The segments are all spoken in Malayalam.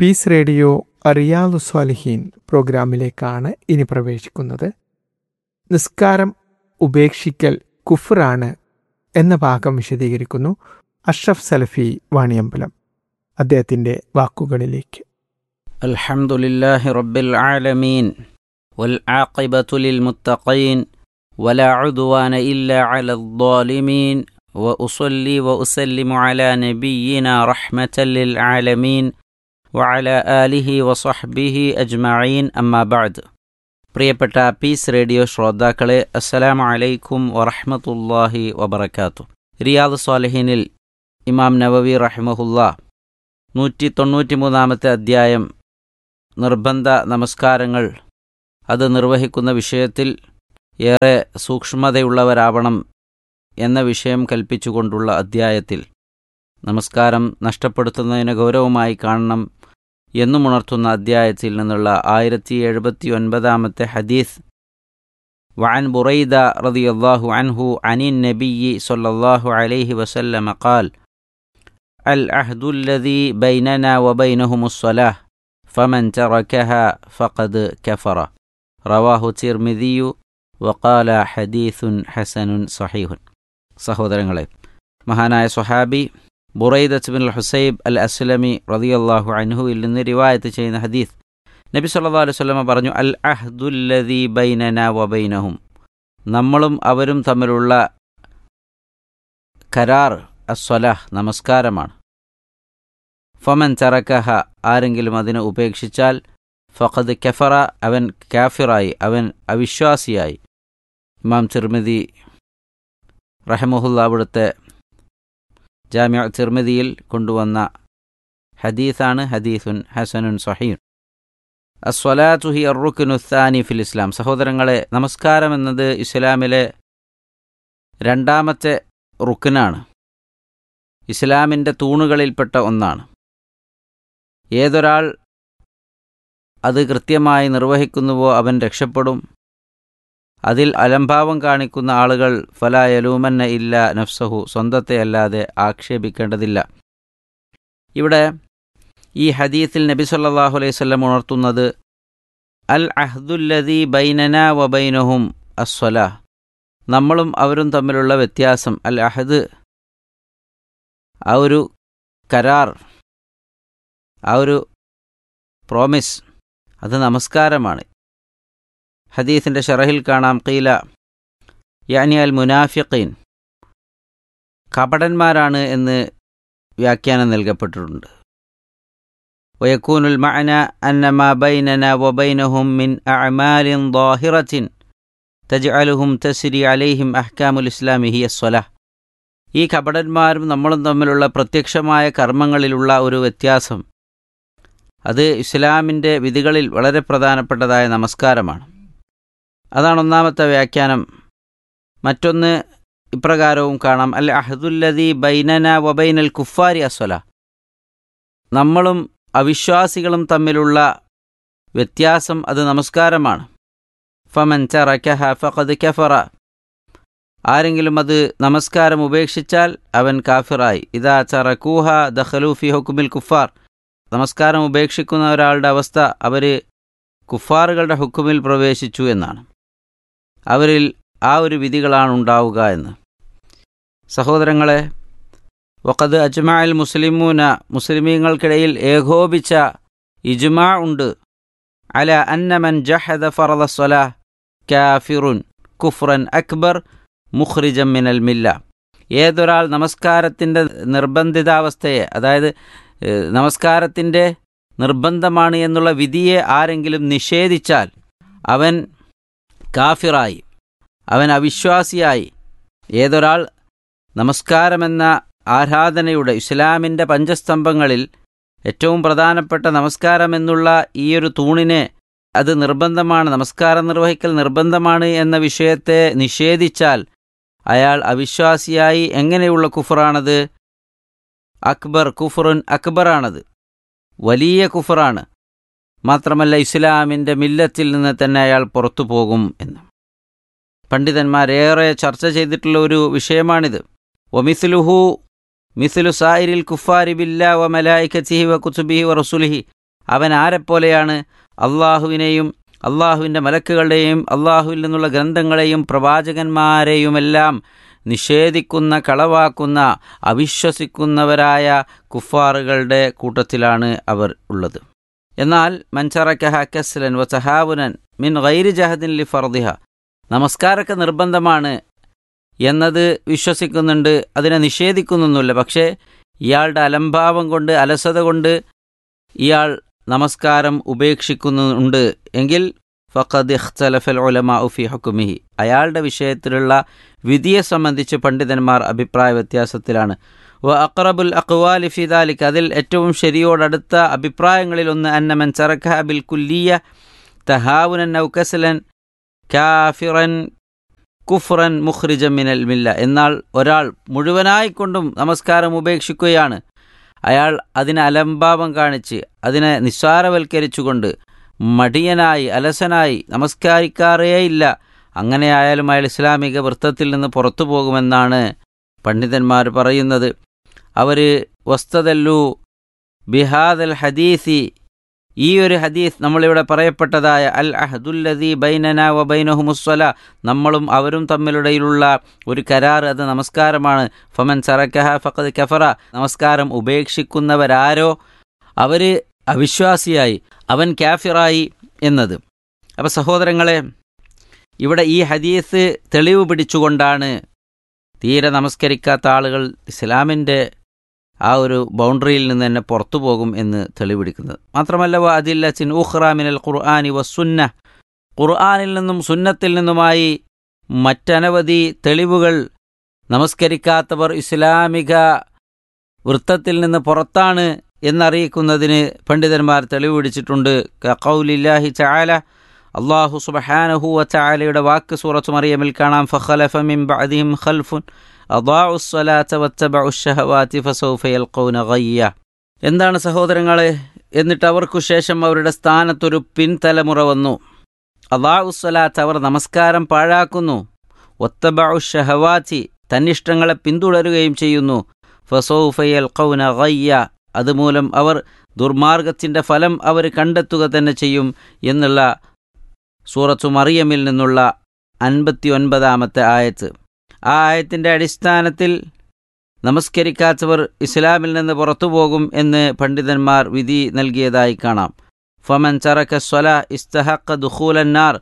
പീസ് റേഡിയോ റിയാദു സ്വാലിഹീൻ പ്രോഗ്രാമിലേക്കാണ് ഇനി പ്രവേശിക്കുന്നത് നിസ്കാരം ഉപേക്ഷിക്കൽ കുഫറാണ് എന്ന ഭാഗം വിശദീകരിക്കുന്നു അഷ്റഫ് സലഫി വാണിയമ്പലം അദ്ദേഹത്തിൻ്റെ വാക്കുകളിലേക്ക് الحمد لله رب العالمين والعاقبة للمتقين ولا عدوان إلا على الظالمين وأصلي وأسلم على نبينا رحمة للعالمين وعلى آله وصحبه أجمعين أما بعد പ്രിയപ്പെട്ട പീസ് റേഡിയോ ശ്രോതാക്കളെ അസ്സലാമു അലൈക്കും വറഹ്മത്തുള്ളാഹി വബറകാത്തു റിയാദ് സ്വാലിഹീനിൽ ഇമാം നവവി റഹിമഹുല്ല നൂറ്റി തൊണ്ണൂറ്റി മൂന്നാമത്തെ അധ്യായം നിർബന്ധ നമസ്കാരങ്ങൾ അത് നിർവഹിക്കുന്ന വിഷയത്തിൽ ഏറെ സൂക്ഷ്മതയുള്ളവരാവണം എന്ന വിഷയം കൽപ്പിച്ചുകൊണ്ടുള്ള അധ്യായത്തിൽ നമസ്കാരം നഷ്ടപ്പെടുത്തുന്നതിന് ഗൗരവമായി കാണണം എന്നുമുണർത്തുന്ന അധ്യായത്തിൽ നിന്നുള്ള ആയിരത്തി എഴുപത്തി ഒൻപതാമത്തെ ഹദീസ് وعن بريدة رضي الله عنه عن النبي صلى الله عليه وسلم قال العهد الذي بيننا وبينهم الصلاة فمن تركها فقد كفر رواه الترمذي وقال حديث حسن صحيح സഹോദരങ്ങളെ മഹാനായ സ്വഹാബി ബുറൈദത്ത് ബിൻ ഹുസൈബ് അൽ അസ്ലമി റതിയല്ലാഹു അൻഹുവിൽ നിന്ന് റിവായത്ത് ചെയ്യുന്ന ഹദീസ് നബി സല്ലാ അലൈഹി സ്വലമ പറഞ്ഞു അൽ അഹ്ദുല്ലദീ ബൈനന വബൈനഹും നമ്മളും അവരും തമ്മിലുള്ള കരാർ അസ്വലാഹ് നമസ്കാരമാണ് ഫമൻ ചറക്കഹ ആരെങ്കിലും അതിനെ ഉപേക്ഷിച്ചാൽ ഫഖദ് കെഫറ അവൻ കാഫിറായി അവൻ അവിശ്വാസിയായി ഇമാം തിർമിതി റഹമുല്ല അവിടുത്തെ ജാമ്യ തിർമിതിയിൽ കൊണ്ടുവന്ന ഹദീസാണ് ഹദീസുൻ ഹസനുൻ സഹീൻ അസ്വലാത്തു ഹി അറുഖുനുത്താനി ഫിൽ ഇസ്ലാം സഹോദരങ്ങളെ നമസ്കാരം എന്നത് ഇസ്ലാമിലെ രണ്ടാമത്തെ റുക്കിനാണ് ഇസ്ലാമിൻ്റെ തൂണുകളിൽപ്പെട്ട ഒന്നാണ് ഏതൊരാൾ അത് കൃത്യമായി നിർവഹിക്കുന്നുവോ അവൻ രക്ഷപ്പെടും അതിൽ അലംഭാവം കാണിക്കുന്ന ആളുകൾ ഫല യലൂമന്ന ഇല്ല നഫ്സഹു സ്വന്തത്തെ അല്ലാതെ ആക്ഷേപിക്കേണ്ടതില്ല ഇവിടെ ഈ ഹദീത്തിൽ നബി സല്ലാഹു അലൈഹി സ്വല്ലം ഉണർത്തുന്നത് അൽ അഹ്ദുല്ലദീ ബൈനന വബൈനഹും അസ്വല നമ്മളും അവരും തമ്മിലുള്ള വ്യത്യാസം അൽ അഹദ് ആ ഒരു കരാർ ആ ഒരു പ്രോമിസ് അത് നമസ്കാരമാണ് ഹദീസിൻ്റെ ഷറഹിൽ കാണാം കീല യാനി അൽ മുനാഫിഖീൻ കപടന്മാരാണ് എന്ന് വ്യാഖ്യാനം നൽകപ്പെട്ടിട്ടുണ്ട് വയക്കൂനുൽ മഅന അന്ന മാ ബൈനന വബൈനഹും മിൻ അഅമാലിൻ ظാഹിറത്തിൻ തജ്അലുഹും തസ്രി അലൈഹിം അഹ്കാമുൽ ഇസ്ലാമി ഹിയ സ്വലാഹ് ഈ കപടന്മാരും നമ്മളും തമ്മിലുള്ള പ്രത്യക്ഷമായ കർമ്മങ്ങളിലുള്ള ഒരു വ്യത്യാസം അത് ഇസ്ലാമിൻ്റെ വിധികളിൽ വളരെ പ്രധാനപ്പെട്ടതായ നമസ്കാരമാണ് അതാണ് ഒന്നാമത്തെ വ്യാഖ്യാനം മറ്റൊന്ന് ഇപ്രകാരവും കാണാം അൽ അഹദുല്ലദി ബൈനന വബൈനൽ കുഫാരി അസ്വല നമ്മളും അവിശ്വാസികളും തമ്മിലുള്ള വ്യത്യാസം അത് നമസ്കാരമാണ് ഫമൻ ചറക്കഹ ഫഖദ് കഫറ ആരെങ്കിലും അത് നമസ്കാരം ഉപേക്ഷിച്ചാൽ അവൻ കാഫിറായി ഇതാ ചറക്കൂഹ ദഖലൂഫി ഹുക്കുമിൽ കുഫാർ നമസ്കാരം ഉപേക്ഷിക്കുന്ന ഒരാളുടെ അവസ്ഥ അവർ കുഫാറുകളുടെ ഹുക്കുമിൽ പ്രവേശിച്ചു എന്നാണ് അവരിൽ ആ ഒരു വിധികളാണ് ഉണ്ടാവുക എന്ന് സഹോദരങ്ങളെ വഖദ് അജ്മാൽ മുസ്ലിമൂന മുസ്ലിമീങ്ങൾക്കിടയിൽ ഏകോപിച്ച ഇജ്മാ ഉണ്ട് അല അന്നമൻ ജഹദ ഫറദ സ്വലാ കാഫിറുൻ കുഫ്രൻ അക്ബർ മുഖ്രിജം മിനൽ മില്ല ഏതൊരാൾ നമസ്കാരത്തിൻ്റെ നിർബന്ധിതാവസ്ഥയെ അതായത് നമസ്കാരത്തിൻ്റെ നിർബന്ധമാണ് എന്നുള്ള വിധിയെ ആരെങ്കിലും നിഷേധിച്ചാൽ അവൻ കാഫിറായി അവൻ അവിശ്വാസിയായി ഏതൊരാൾ നമസ്കാരമെന്ന ആരാധനയുടെ ഇസ്ലാമിൻ്റെ പഞ്ചസ്തംഭങ്ങളിൽ ഏറ്റവും പ്രധാനപ്പെട്ട നമസ്കാരമെന്നുള്ള ഈയൊരു തൂണിനെ അത് നിർബന്ധമാണ് നമസ്കാരം നിർവഹിക്കൽ നിർബന്ധമാണ് എന്ന വിഷയത്തെ നിഷേധിച്ചാൽ അയാൾ അവിശ്വാസിയായി എങ്ങനെയുള്ള കുഫറാണത് അക്ബർ കുഫറുൻ അക്ബറാണത് വലിയ കുഫറാണ് മാത്രമല്ല ഇസ്ലാമിൻ്റെ മില്ലത്തിൽ നിന്ന് തന്നെ അയാൾ പുറത്തു പോകും എന്ന് പണ്ഡിതന്മാരേറെ ചർച്ച ചെയ്തിട്ടുള്ള ഒരു വിഷയമാണിത് ഒമിസ്ലുഹു മിസ്ലു സായിരിൽ കുഫാരി ബില്ല വ മലായിക്കത്തിഹി വ കുത്തുബിഹി വ റസുലിഹി അവൻ ആരെപ്പോലെയാണ് അള്ളാഹുവിനെയും അള്ളാഹുവിൻ്റെ മലക്കുകളുടെയും അള്ളാഹുവിൽ നിന്നുള്ള ഗ്രന്ഥങ്ങളെയും പ്രവാചകന്മാരെയുമെല്ലാം നിഷേധിക്കുന്ന കളവാക്കുന്ന അവിശ്വസിക്കുന്നവരായ കുഫാറുകളുടെ കൂട്ടത്തിലാണ് അവർ ഉള്ളത് എന്നാൽ മൻചറക്കഹ കസ്ലൻ വ സഹാവുനൻ മിൻ ഗൈരി ജഹദിൻ ലി ഫർദിഹ നമസ്കാരമൊക്കെ നിർബന്ധമാണ് എന്നത് വിശ്വസിക്കുന്നുണ്ട് അതിനെ നിഷേധിക്കുന്നൊന്നുമില്ല പക്ഷേ ഇയാളുടെ അലംഭാവം കൊണ്ട് അലസത കൊണ്ട് ഇയാൾ നമസ്കാരം ഉപേക്ഷിക്കുന്നുണ്ട് എങ്കിൽ ഫഖദ് ഇഖ്തലഫൽ ഉലമാ ഫി ഹുക്കുമിഹി അയാളുടെ വിഷയത്തിലുള്ള വിധിയെ സംബന്ധിച്ച് പണ്ഡിതന്മാർ അഭിപ്രായ വ്യത്യാസത്തിലാണ് വ അക്റബുൽ അക്വാലി ഫിദാലിക് അതിൽ ഏറ്റവും ശരിയോടടുത്ത അഭിപ്രായങ്ങളിലൊന്ന് അന്നമൻ ചറഖ ബിൽ കുല്ലിയ തഹാവുനൻ നൗകസലൻ കാഫിറൻ കുഫ്റൻ മുഖ്രിജ മിനൽ മില്ല എന്നാൽ ഒരാൾ മുഴുവനായിക്കൊണ്ടും നമസ്കാരം ഉപേക്ഷിക്കുകയാണ് അയാൾ അതിനെ അലംഭാവം കാണിച്ച് അതിനെ നിസ്സാരവൽക്കരിച്ചുകൊണ്ട് മടിയനായി അലസനായി നമസ്കരിക്കാറേയില്ല അങ്ങനെയായാലും അയാൾ ഇസ്ലാമിക വൃത്തത്തിൽ നിന്ന് പുറത്തു പോകുമെന്നാണ് പണ്ഡിതന്മാർ പറയുന്നത് അവർ വസ്തതല്ലു ബിഹാദൽ ഹദീസി ഈ ഒരു ഹദീസ് നമ്മളിവിടെ പറയപ്പെട്ടതായ അൽ അഹദുല്ലദി ബൈനന വ ബൈനഹുമുസ്വല നമ്മളും അവരും തമ്മിലിടയിലുള്ള ഒരു കരാർ അത് നമസ്കാരമാണ് ഫമൻ സറക്കഹ ഫഖദ് കഫറ നമസ്കാരം ഉപേക്ഷിക്കുന്നവരാരോ അവർ അവിശ്വാസിയായി അവൻ കാഫിറായി എന്നത് അപ്പോൾ സഹോദരങ്ങളെ ഇവിടെ ഈ ഹദീസ് തെളിവ് പിടിച്ചുകൊണ്ടാണ് തീരെ നമസ്കരിക്കാത്ത ആളുകൾ ഇസ്ലാമിൻ്റെ ആ ഒരു ബൗണ്ടറിയിൽ നിന്ന് തന്നെ പുറത്തു പോകും എന്ന് തെളിവിടിക്കുന്നത് മാത്രമല്ല വ അതില്ല ചിൻ ഉഹ്റാമിനൽ ഖുർആാനി വസുന്ന ഖുർആാനിൽ നിന്നും സുന്നത്തിൽ നിന്നുമായി മറ്റനവധി തെളിവുകൾ നമസ്കരിക്കാത്തവർ ഇസ്ലാമിക വൃത്തത്തിൽ നിന്ന് പുറത്താണ് എന്നറിയിക്കുന്നതിന് പണ്ഡിതന്മാർ തെളിവ് പിടിച്ചിട്ടുണ്ട് കൗലില്ലാഹി ചാല അള്ളാഹു സുബഹാനഹു വച്ചാലയുടെ വാക്ക് സൂറത്ത് മറിയമിൽ കാണാം ഫഖലഫ മിൻ ബഅദിഹിം ഖൽഫുൻ അദാഉ സ്വലാത്ത വത്തബഉ ഷഹവാതി ഫസൗഫ യൽഖൗന ഗയ്യ എന്താണ് സഹോദരങ്ങളെ എന്നിട്ട് അവർക്കു ശേഷം അവരുടെ സ്ഥാനത്തൊരു പിൻതലമുറ വന്നു അദാഉ സ്വലാത്ത് അവർ നമസ്കാരം പാഴാക്കുന്നു ഒത്തബഉ ഷഹവാതി തന്നിഷ്ടങ്ങളെ പിന്തുടരുകയും ചെയ്യുന്നു ഫസൗഫ യൽഖൗന ഗയ്യ അതുമൂലം അവർ ദുർമാർഗത്തിൻ്റെ ഫലം അവർ കണ്ടെത്തുക തന്നെ ചെയ്യും എന്നുള്ള സൂറത്തു മറിയമിൽ നിന്നുള്ള അൻപത്തി ഒൻപതാമത്തെ ആയത്ത് ആ ആയത്തിൻ്റെ അടിസ്ഥാനത്തിൽ നമസ്കരിക്കാത്തവർ ഇസ്ലാമിൽ നിന്ന് പുറത്തു പോകും എന്ന് പണ്ഡിതന്മാർ വിധി നൽകിയതായി കാണാം ഫമൻ ചറക്ക സ്വല ഇസ്തഹക്ക ദുഖൂലന്നാർ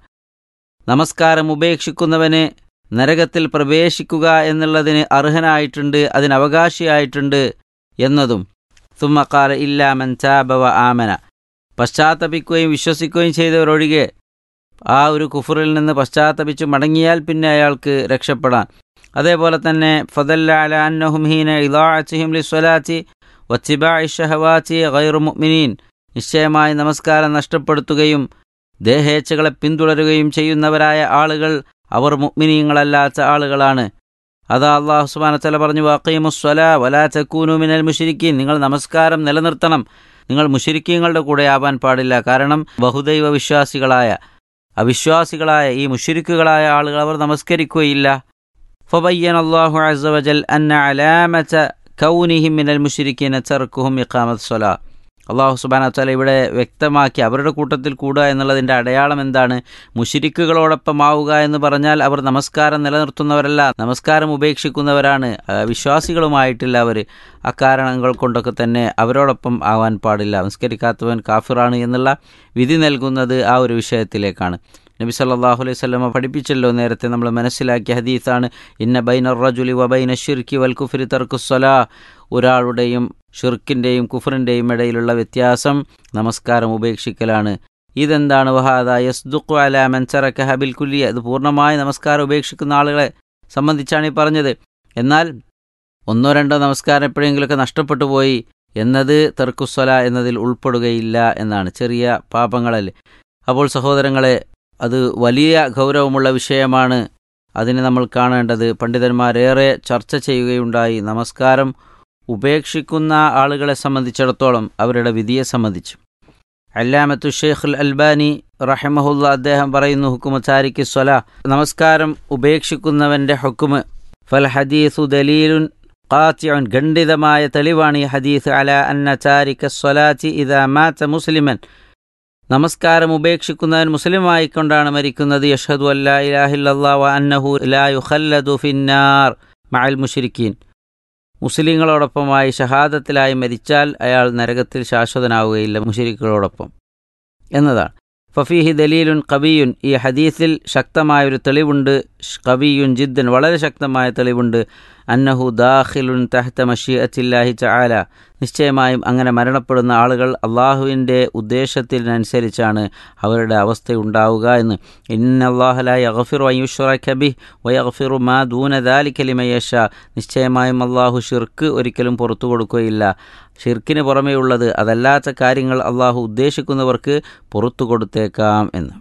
നമസ്കാരം ഉപേക്ഷിക്കുന്നവന് നരകത്തിൽ പ്രവേശിക്കുക എന്നുള്ളതിന് അർഹനായിട്ടുണ്ട് അതിന് അവകാശിയായിട്ടുണ്ട് എന്നതും തുമ്മക്കാല ഇല്ലാമൻ ചാബവ ആമന പശ്ചാത്തപിക്കുകയും വിശ്വസിക്കുകയും ചെയ്തവരൊഴികെ ആ ഒരു കുഫറിൽ നിന്ന് പശ്ചാത്തപിച്ച് മടങ്ങിയാൽ പിന്നെ അയാൾക്ക് രക്ഷപ്പെടാൻ അതേപോലെ തന്നെ ഫതല്ല അല അന്നഹും ഹീന ഇലാഅച്ചിഹിം ലിസ്വലാത്തി വത്തിബാഇ ഷഹവാത്തി ഗൈറു മുഅ്മിനീൻ നിശ്ചയമായി നമസ്കാരം നഷ്ടപ്പെടുത്തുകയും ദേഹേച്ഛകളെ പിന്തുടരുകയും ചെയ്യുന്നവരായ ആളുകൾ അവർ മുഅ്മിനീങ്ങളല്ലാത്ത ആളുകളാണ് അതാ അള്ളാഹു സുബാന തല പറഞ്ഞു വക്കീമുസ്വല വലാ ചക്കൂനു മിനൽ മുഷിരിക്കീൻ നിങ്ങൾ നമസ്കാരം നിലനിർത്തണം നിങ്ങൾ മുഷിരിക്കീങ്ങളുടെ കൂടെ ആവാൻ പാടില്ല കാരണം ബഹുദൈവ വിശ്വാസികളായ അവിശ്വാസികളായ ഈ മുഷിരിക്കുകളായ ആളുകൾ അവർ നമസ്കരിക്കുകയില്ല ഫബയ്യൻ അള്ളാഹു അസവജൽ അന്ന അലാമച്ച കൗനിഹിം മിനൽ മുഷിരിക്കീന ചെറുക്കുഹും ഇഖാമത് സ്വലാ അള്ളാഹു സുബാന വച്ചാൽ ഇവിടെ വ്യക്തമാക്കി അവരുടെ കൂട്ടത്തിൽ കൂടുക എന്നുള്ളതിൻ്റെ അടയാളം എന്താണ് മുഷിരിക്കുകളോടൊപ്പമാവുക എന്ന് പറഞ്ഞാൽ അവർ നമസ്കാരം നിലനിർത്തുന്നവരല്ല നമസ്കാരം ഉപേക്ഷിക്കുന്നവരാണ് വിശ്വാസികളുമായിട്ടില്ല അവർ അക്കാരണങ്ങൾ കൊണ്ടൊക്കെ തന്നെ അവരോടൊപ്പം ആവാൻ പാടില്ല നമസ്കരിക്കാത്തവൻ കാഫിറാണ് എന്നുള്ള വിധി നൽകുന്നത് ആ ഒരു വിഷയത്തിലേക്കാണ് നബി സല്ലാഹു അലൈഹി സ്വലമ പഠിപ്പിച്ചല്ലോ നേരത്തെ നമ്മൾ മനസ്സിലാക്കിയ ഹദീസാണ് ഇന്ന ബൈന റജുലി വബൈന ഷിർക്കി വൽ കുഫരി തർക്കുസ്വലാ ഒരാളുടെയും ഷിർക്കിൻ്റെയും കുഫറിൻ്റെയും ഇടയിലുള്ള വ്യത്യാസം നമസ്കാരം ഉപേക്ഷിക്കലാണ് ഇതെന്താണ് വഹാദ യസ്ദുഖു അല മൻസറക്ക ഹബിൽ കുല്ലിയ ഇത് പൂർണ്ണമായി നമസ്കാരം ഉപേക്ഷിക്കുന്ന ആളുകളെ സംബന്ധിച്ചാണ് ഈ പറഞ്ഞത് എന്നാൽ ഒന്നോ രണ്ടോ നമസ്കാരം എപ്പോഴെങ്കിലുമൊക്കെ നഷ്ടപ്പെട്ടു പോയി എന്നത് തെർക്കുസ്വല എന്നതിൽ ഉൾപ്പെടുകയില്ല എന്നാണ് ചെറിയ പാപങ്ങളല്ലേ അപ്പോൾ സഹോദരങ്ങളെ അത് വലിയ ഗൗരവമുള്ള വിഷയമാണ് അതിന് നമ്മൾ കാണേണ്ടത് പണ്ഡിതന്മാരേറെ ചർച്ച ചെയ്യുകയുണ്ടായി നമസ്കാരം ഉപേക്ഷിക്കുന്ന ആളുകളെ സംബന്ധിച്ചിടത്തോളം അവരുടെ വിധിയെ സംബന്ധിച്ച് അല്ലാമത്തു ഷെയ്ഖുൽ അൽബാനി റഹമഹുല്ല അദ്ദേഹം പറയുന്നു ഹുക്കുമച്ചാരിക്ക് സ്വല നമസ്കാരം ഉപേക്ഷിക്കുന്നവൻ്റെ ഹുക്കുമ് ഫൽ ഹദീസു ദലീലുൻ ഖാത്തിഉൻ ഖണ്ഡിതമായ തെളിവാണ് ഈ ഹദീസ് അല അന്ന ചാരിക സ്വലാത്തി ഇദാ മാത മുസ്ലിമൻ നമസ്കാരം ഉപേക്ഷിക്കുന്നവൻ മുസ്ലിമായിക്കൊണ്ടാണ് മരിക്കുന്നത് യഷദു അല്ലാ ഇലാഹില്ലല്ലാ വ അന്നഹു ലാ യുഖല്ലദു ഫിന്നാർ മഅൽ മുശ്രിക്കീൻ മുസ്ലിങ്ങളോടൊപ്പമായി ഷഹാദത്തിലായി മരിച്ചാൽ അയാൾ നരകത്തിൽ ശാശ്വതനാവുകയില്ല മുഷിരിക്കുകളോടൊപ്പം എന്നതാണ് ഫഫീഹി ദലീലുൻ കബിയുൻ ഈ ഹദീസിൽ ശക്തമായൊരു തെളിവുണ്ട് കബിയുൻ ജിദ്ദൻ വളരെ ശക്തമായ തെളിവുണ്ട് അന്നഹു ദാഖിലുൻ തഹ്ത മഷീഅത്തില്ലാഹി ചാല നിശ്ചയമായും അങ്ങനെ മരണപ്പെടുന്ന ആളുകൾ അള്ളാഹുവിൻ്റെ ഉദ്ദേശത്തിനനുസരിച്ചാണ് അവരുടെ അവസ്ഥയുണ്ടാവുക എന്ന് ഇന്നല്ലാഹല യഗഫിറു അയ്യുഷറ കബി വയഗഫിറു മാ ദൂന ദാലിക്കലിമയേഷ നിശ്ചയമായും അള്ളാഹു ഷിർക്ക് ഒരിക്കലും പുറത്തു കൊടുക്കുകയില്ല ഷിർക്കിന് പുറമേയുള്ളത് അതല്ലാത്ത കാര്യങ്ങൾ അള്ളാഹു ഉദ്ദേശിക്കുന്നവർക്ക് പുറത്തു കൊടുത്തേക്കാം എന്ന്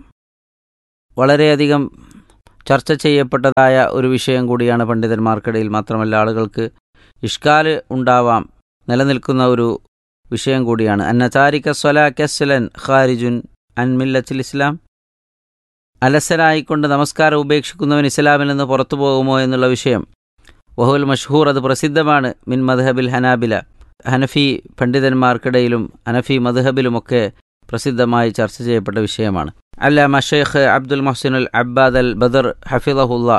വളരെയധികം ചർച്ച ചെയ്യപ്പെട്ടതായ ഒരു വിഷയം കൂടിയാണ് പണ്ഡിതന്മാർക്കിടയിൽ മാത്രമല്ല ആളുകൾക്ക് ഇഷ്കാല് ഉണ്ടാവാം നിലനിൽക്കുന്ന ഒരു വിഷയം കൂടിയാണ് അന്നചാരിക സ്വല കെസ്ലൻ ഖാരിജുൻ അൻ മില്ലത്തിൽ ഇസ്ലാം അലസനായിക്കൊണ്ട് നമസ്കാരം ഉപേക്ഷിക്കുന്നവൻ ഇസ്ലാമിൽ നിന്ന് പുറത്തു പോകുമോ എന്നുള്ള വിഷയം വഹുൽ മഷ്ഹൂർ അത് പ്രസിദ്ധമാണ് മിൻ മദ്ഹബിൽ ഹനാബില ഹനഫി പണ്ഡിതന്മാർക്കിടയിലും ഹനഫി മദ്ഹബിലുമൊക്കെ പ്രസിദ്ധമായി ചർച്ച ചെയ്യപ്പെട്ട വിഷയമാണ് അല്ലാമ ഷെയ്ഖ് അബ്ദുൽ മൊഹ്സിൻ അൽ അബ്ബാദ് അൽ ബദർ ഹഫിദഹുല്ല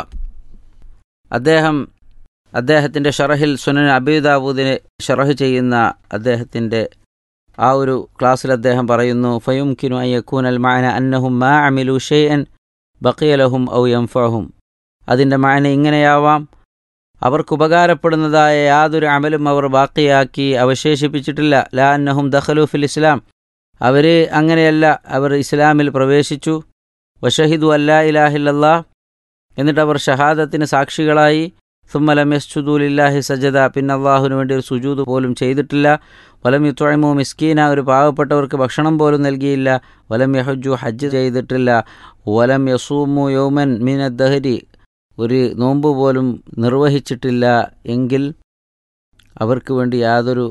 അദ്ദേഹം അദ്ദേഹത്തിൻ്റെ ഷറഹിൽ സുനൻ അബിദാബൂദിനെ ഷറഹ് ചെയ്യുന്ന അദ്ദേഹത്തിൻ്റെ ആ ഒരു ക്ലാസ്സിൽ അദ്ദേഹം പറയുന്നു ഫയുംകിനു അയ്യക്കൂൻ അൽ മാന അന്നഹും മാ അമിലു ഷെയ്അൻ ബക്കിയലഹും ഔ യംഫഹും അതിൻ്റെ മാന ഇങ്ങനെയാവാം അവർക്ക് ഉപകാരപ്പെടുന്നതായ യാതൊരു അമലും അവർ ബാക്കിയാക്കി അവശേഷിപ്പിച്ചിട്ടില്ല ലാ അന്നഹും ദഖലു ഫിൽ ഇസ്ലാം അവർ അങ്ങനെയല്ല അവർ ഇസ്ലാമിൽ പ്രവേശിച്ചു വഷഹിദു അല്ലാ ഇലാഹില്ലല്ലാ എന്നിട്ട് അവർ ഷഹാദത്തിന് സാക്ഷികളായി സുമ്മലം യസ്ജുദൂലില്ലാഹി സജദ പിന്നെ അള്ളാഹുവിന് വേണ്ടി ഒരു സുജൂദ് പോലും ചെയ്തിട്ടില്ല വലം യുത്വമു മിസ്കീന ഒരു പാവപ്പെട്ടവർക്ക് ഭക്ഷണം പോലും നൽകിയില്ല വലം യഹജു ഹജ്ജ് ചെയ്തിട്ടില്ല വലം യസൂമു യൗമൻ മീന ദഹരി ഒരു നോമ്പ് പോലും നിർവഹിച്ചിട്ടില്ല എങ്കിൽ അവർക്ക് വേണ്ടി യാതൊരു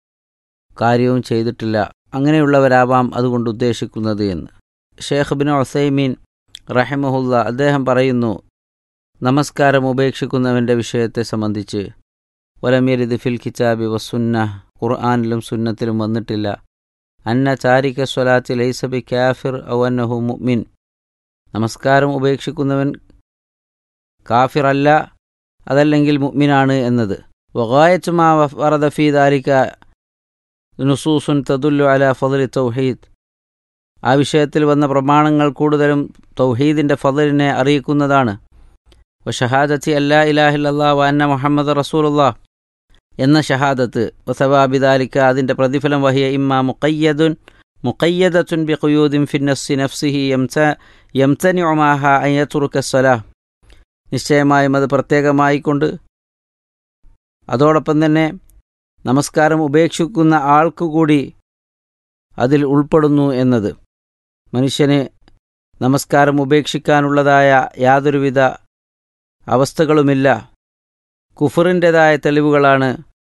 കാര്യവും ചെയ്തിട്ടില്ല അങ്ങനെയുള്ളവരാവാം അതുകൊണ്ട് ഉദ്ദേശിക്കുന്നത് എന്ന് ഷേഖ് ബിൻ ഒസൈമീൻ റഹിമഹുല്ല അദ്ദേഹം പറയുന്നു നമസ്കാരം ഉപേക്ഷിക്കുന്നവൻ്റെ വിഷയത്തെ സംബന്ധിച്ച് വലമിയരിത് ഫിൽ കിതാബി വസുന്ന ഖുർആാനിലും സുന്നത്തിലും വന്നിട്ടില്ല അന്ന ചാരിക സ്വലാത്തി ലൈസബി കാഫിർ ഔ അന്നഹു മുഅ്മിൻ നമസ്കാരം ഉപേക്ഷിക്കുന്നവൻ കാഫിർ അല്ല അതല്ലെങ്കിൽ മുഅ്മിനാണ് എന്നത് വഗായത്തുമാ വറദ ഫീ ദാലിക നുസൂസുൻ തദുല്ലു അല ഫضل തൗഹീദ് ആ വിഷയത്തിൽ വന്ന പ്രമാണങ്ങൾ കൂടുതലും തൗഹീദിൻ്റെ ഫضലിനെ അറിയിക്കുന്നതാണ് വഷഹാദത്തി അല്ലാ ഇലാഹില്ലാ വന്ന മുഹമ്മദ് റസൂലുള്ള എന്ന ഷഹാദത്ത് വസവാബിദാലിക്ക അതിൻ്റെ പ്രതിഫലം വഹിയ ഇമ്മ മുഖയ്യദുൻ മുഖയ്യദത്തുൻ ബി ഖുയൂദിൻ ഫിന്നസ്സി നഫ്സിഹി യംസ യംസനി ഒമാഹ അയ്യത്തുറുക്ക സ്വലാ നിശ്ചയമായും അത് പ്രത്യേകമായിക്കൊണ്ട് അതോടൊപ്പം തന്നെ നമസ്കാരം ഉപേക്ഷിക്കുന്ന ആൾക്കു കൂടി അതിൽ ഉൾപ്പെടുന്നു എന്നത് മനുഷ്യന് നമസ്കാരം ഉപേക്ഷിക്കാനുള്ളതായ യാതൊരുവിധ അവസ്ഥകളുമില്ല കുഫറിൻ്റെതായ തെളിവുകളാണ്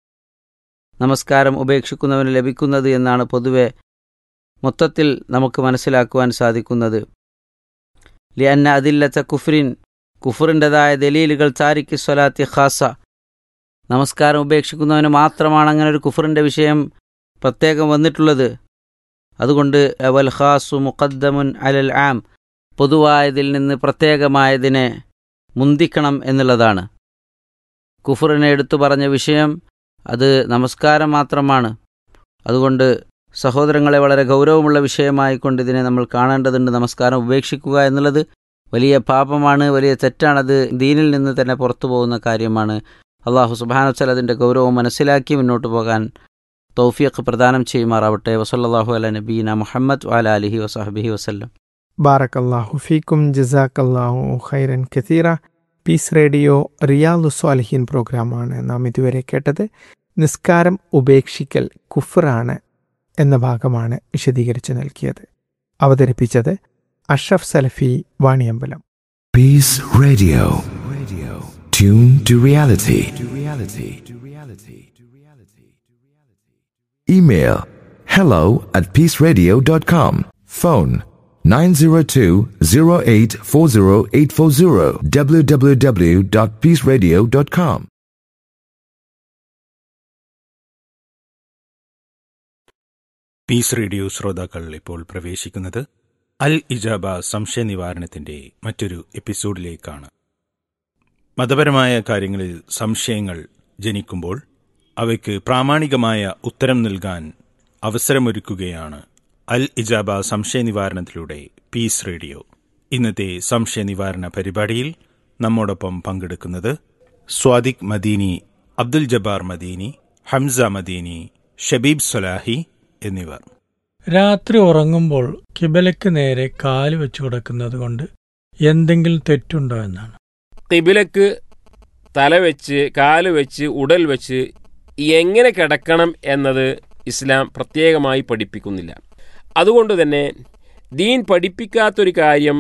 നമസ്കാരം ഉപേക്ഷിക്കുന്നവന് ലഭിക്കുന്നത് എന്നാണ് പൊതുവെ മൊത്തത്തിൽ നമുക്ക് മനസ്സിലാക്കുവാൻ സാധിക്കുന്നത് ലിയന്ന അതില്ലത്ത കുഫ്രിൻ കുഫറിൻ്റെതായ ദലീലുകൾ താരിഖ് സ്വലാത്തി ഖാസ നമസ്കാരം ഉപേക്ഷിക്കുന്നവന് മാത്രമാണ് അങ്ങനെ ഒരു കുഫറിൻ്റെ വിഷയം പ്രത്യേകം വന്നിട്ടുള്ളത് അതുകൊണ്ട് അവൽ ഖാസു മുഖദ്ദമുൻ അലൽ ആം പൊതുവായതിൽ നിന്ന് പ്രത്യേകമായതിനെ മുന്തിക്കണം എന്നുള്ളതാണ് കുഫറിനെ എടുത്തു പറഞ്ഞ വിഷയം അത് നമസ്കാരം മാത്രമാണ് അതുകൊണ്ട് സഹോദരങ്ങളെ വളരെ ഗൗരവമുള്ള വിഷയമായിക്കൊണ്ട് ഇതിനെ നമ്മൾ കാണേണ്ടതുണ്ട് നമസ്കാരം ഉപേക്ഷിക്കുക എന്നുള്ളത് വലിയ പാപമാണ് വലിയ തെറ്റാണത് ദീനിൽ നിന്ന് തന്നെ പുറത്തു പോകുന്ന കാര്യമാണ് അള്ളാഹു സുബാനുവൽ അതിൻ്റെ ഗൗരവം മനസ്സിലാക്കി മുന്നോട്ട് പോകാൻ തൗഫീഖ് പ്രദാനം ചെയ്യുമാറാവട്ടെ വസല്ലാഹു അല നബീന മുഹമ്മദ് വാല അലഹി വസാഹബിഹി വസ്ല്ലം ബാറക്കല്ലാഹു ഫീക്കും ജസാക്കല്ലാഹു ഖൈറൻ കസീറ പീസ് റേഡിയോ റിയാലു സ്വാലിഹീൻ പ്രോഗ്രാമാണ് നാം ഇതുവരെ കേട്ടത് നിസ്കാരം ഉപേക്ഷിക്കൽ കുഫറാണ് എന്ന ഭാഗമാണ് വിശദീകരിച്ച് നൽകിയത് അവതരിപ്പിച്ചത് Ashraf Salafi Vaniyambalam Peace Radio. Radio. Tune to reality. To reality. To reality. To reality. Email hello at peaceradio.com. Phone 902-0840840 www.peaceradio.com. Peace radio ശ്രോതാക്കൾ ഇപ്പോൾ പ്രവേശിക്കുന്നത് അൽ ഇജാബ സംശയ നിവാരണത്തിന്റെ മറ്റൊരു എപ്പിസോഡിലേക്കാണ് മതപരമായ കാര്യങ്ങളിൽ സംശയങ്ങൾ ജനിക്കുമ്പോൾ അവയ്ക്ക് പ്രാമാണികമായ ഉത്തരം നൽകാൻ അവസരമൊരുക്കുകയാണ് അൽ ഇജാബ സംശയ നിവാരണത്തിലൂടെ പീസ് റേഡിയോ ഇന്നത്തെ സംശയ നിവാരണ പരിപാടിയിൽ നമ്മോടൊപ്പം പങ്കെടുക്കുന്നത് സ്വാദിഖ് മദീനി അബ്ദുൽ ജബ്ബാർ മദീനി ഹംസ മദീനി ഷബീബ് സൊലാഹി എന്നിവർ രാത്രി ഉറങ്ങുമ്പോൾ കിബലയ്ക്ക് നേരെ കാല് വെച്ച് കൊടുക്കുന്നത് കൊണ്ട് എന്തെങ്കിലും തെറ്റുണ്ടോ എന്നാണ് കിബിലക്ക് തല വെച്ച് കാല് വെച്ച് ഉടൽ വെച്ച് എങ്ങനെ കിടക്കണം എന്നത് ഇസ്ലാം പ്രത്യേകമായി പഠിപ്പിക്കുന്നില്ല അതുകൊണ്ട് തന്നെ ദീൻ പഠിപ്പിക്കാത്തൊരു കാര്യം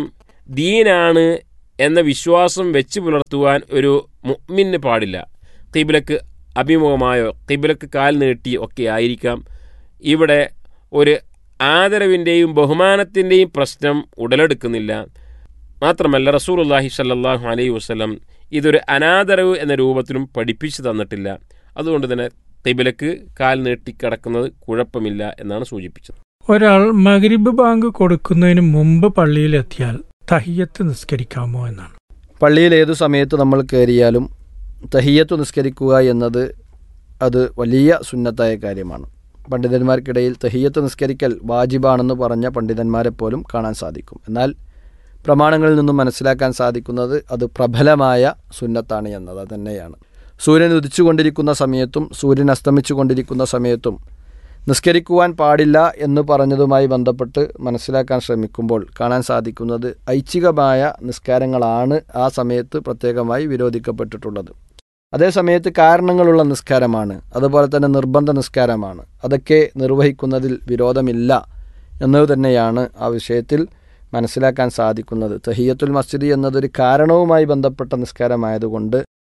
ദീനാണ് എന്ന വിശ്വാസം വെച്ച് പുലർത്തുവാൻ ഒരു മുഅ്മിന് പാടില്ല കിബിലക്ക് അഭിമുഖമായോ കിബിലക്ക് കാൽ നീട്ടി ഒക്കെ ആയിരിക്കാം ഇവിടെ ഒരു ആദരവിൻ്റെയും ബഹുമാനത്തിൻ്റെയും പ്രശ്നം ഉടലെടുക്കുന്നില്ല മാത്രമല്ല റസൂലുള്ളാഹി സല്ലല്ലാഹു അലൈഹി വസല്ലം ഇതൊരു അനാദരവ് എന്ന രൂപത്തിലും പഠിപ്പിച്ചു തന്നിട്ടില്ല അതുകൊണ്ട് തന്നെ കിബിലക്ക് കാൽ നീട്ടിക്കിടക്കുന്നത് കുഴപ്പമില്ല എന്നാണ് സൂചിപ്പിച്ചത് ഒരാൾ മഗ്രിബ് ബാങ്ക് കൊടുക്കുന്നതിന് മുമ്പ് പള്ളിയിലെത്തിയാൽ തഹിയത്ത് നിസ്കരിക്കാമോ എന്നാണ് പള്ളിയിൽ ഏതു സമയത്ത് നമ്മൾ കയറിയാലും തഹിയത്ത് നിസ്കരിക്കുക എന്നത് അത് വലിയ സുന്നത്തായ കാര്യമാണ് പണ്ഡിതന്മാർക്കിടയിൽ തഹിയത്ത് നിസ്കരിക്കൽ വാജിബാണെന്ന് പറഞ്ഞ പണ്ഡിതന്മാരെ പോലും കാണാൻ സാധിക്കും എന്നാൽ പ്രമാണങ്ങളിൽ നിന്നും മനസ്സിലാക്കാൻ സാധിക്കുന്നത് അത് പ്രബലമായ സുന്നത്താണ് എന്നത് തന്നെയാണ് സൂര്യൻ ഉദിച്ചുകൊണ്ടിരിക്കുന്ന സമയത്തും സൂര്യൻ അസ്തമിച്ചു കൊണ്ടിരിക്കുന്ന സമയത്തും നിസ്കരിക്കുവാൻ പാടില്ല എന്ന് പറഞ്ഞതുമായി ബന്ധപ്പെട്ട് മനസ്സിലാക്കാൻ ശ്രമിക്കുമ്പോൾ കാണാൻ സാധിക്കുന്നത് ഐച്ഛികമായ നിസ്കാരങ്ങളാണ് ആ സമയത്ത് പ്രത്യേകമായി വിരോധിക്കപ്പെട്ടിട്ടുള്ളത് അതേ സമയത്ത് കാരണങ്ങളുള്ള നിസ്കാരമാണ് അതുപോലെ തന്നെ നിർബന്ധ നിസ്കാരമാണ് അതൊക്കെ നിർവഹിക്കുന്നതിൽ വിരോധമില്ല എന്നത് തന്നെയാണ് ആ വിഷയത്തിൽ മനസ്സിലാക്കാൻ സാധിക്കുന്നത് തഹിയത്തുൽ മസ്ജിദ് എന്നതൊരു കാരണവുമായി ബന്ധപ്പെട്ട നിസ്കാരമായതുകൊണ്ട്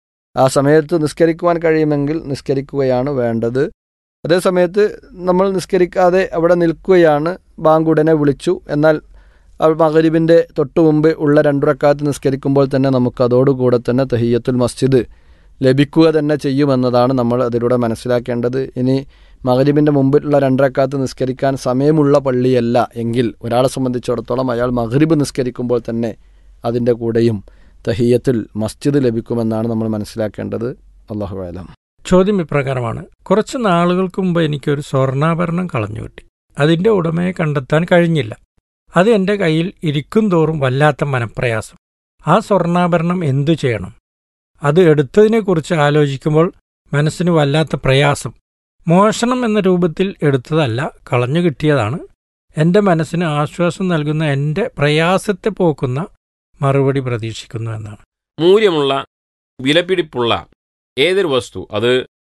ആ സമയത്ത് നിസ്കരിക്കുവാൻ കഴിയുമെങ്കിൽ നിസ്കരിക്കുകയാണ് വേണ്ടത് അതേസമയത്ത് നമ്മൾ നിസ്കരിക്കാതെ അവിടെ നിൽക്കുകയാണ് ബാങ്ക് ഉടനെ വിളിച്ചു എന്നാൽ മകരീബിൻ്റെ തൊട്ടു മുമ്പ് ഉള്ള രണ്ടുറക്കാത്ത് നിസ്കരിക്കുമ്പോൾ തന്നെ നമുക്ക് അതോടുകൂടെ തന്നെ തഹിയത്തുൽ മസ്ജിദ് ലഭിക്കുക തന്നെ ചെയ്യുമെന്നതാണ് നമ്മൾ അതിലൂടെ മനസ്സിലാക്കേണ്ടത് ഇനി മകരീബിൻ്റെ മുമ്പിലുള്ള രണ്ടരക്കാത്ത് നിസ്കരിക്കാൻ സമയമുള്ള പള്ളിയല്ല എങ്കിൽ ഒരാളെ സംബന്ധിച്ചിടത്തോളം അയാൾ മകരീബ് നിസ്കരിക്കുമ്പോൾ തന്നെ അതിൻ്റെ കൂടെയും തഹിയത്തിൽ മസ്ജിദ് ലഭിക്കുമെന്നാണ് നമ്മൾ മനസ്സിലാക്കേണ്ടത് അള്ളാഹു ആലം ചോദ്യം ഇപ്രകാരമാണ് കുറച്ച് നാളുകൾക്ക് മുമ്പ് എനിക്കൊരു സ്വർണ്ണാഭരണം കളഞ്ഞു കിട്ടി അതിന്റെ ഉടമയെ കണ്ടെത്താൻ കഴിഞ്ഞില്ല അത് എന്റെ കയ്യിൽ ഇരിക്കും തോറും വല്ലാത്ത മനപ്രയാസം ആ സ്വർണ്ണാഭരണം എന്തു ചെയ്യണം അത് എടുത്തതിനെക്കുറിച്ച് ആലോചിക്കുമ്പോൾ മനസ്സിന് വല്ലാത്ത പ്രയാസം മോഷണം എന്ന രൂപത്തിൽ എടുത്തതല്ല കളഞ്ഞു കിട്ടിയതാണ് എന്റെ മനസ്സിന് ആശ്വാസം നൽകുന്ന എന്റെ പ്രയാസത്തെ പോക്കുന്ന മറുപടി പ്രതീക്ഷിക്കുന്നു എന്നാണ് മൂല്യമുള്ള വിലപിടിപ്പുള്ള ഏതൊരു വസ്തു അത്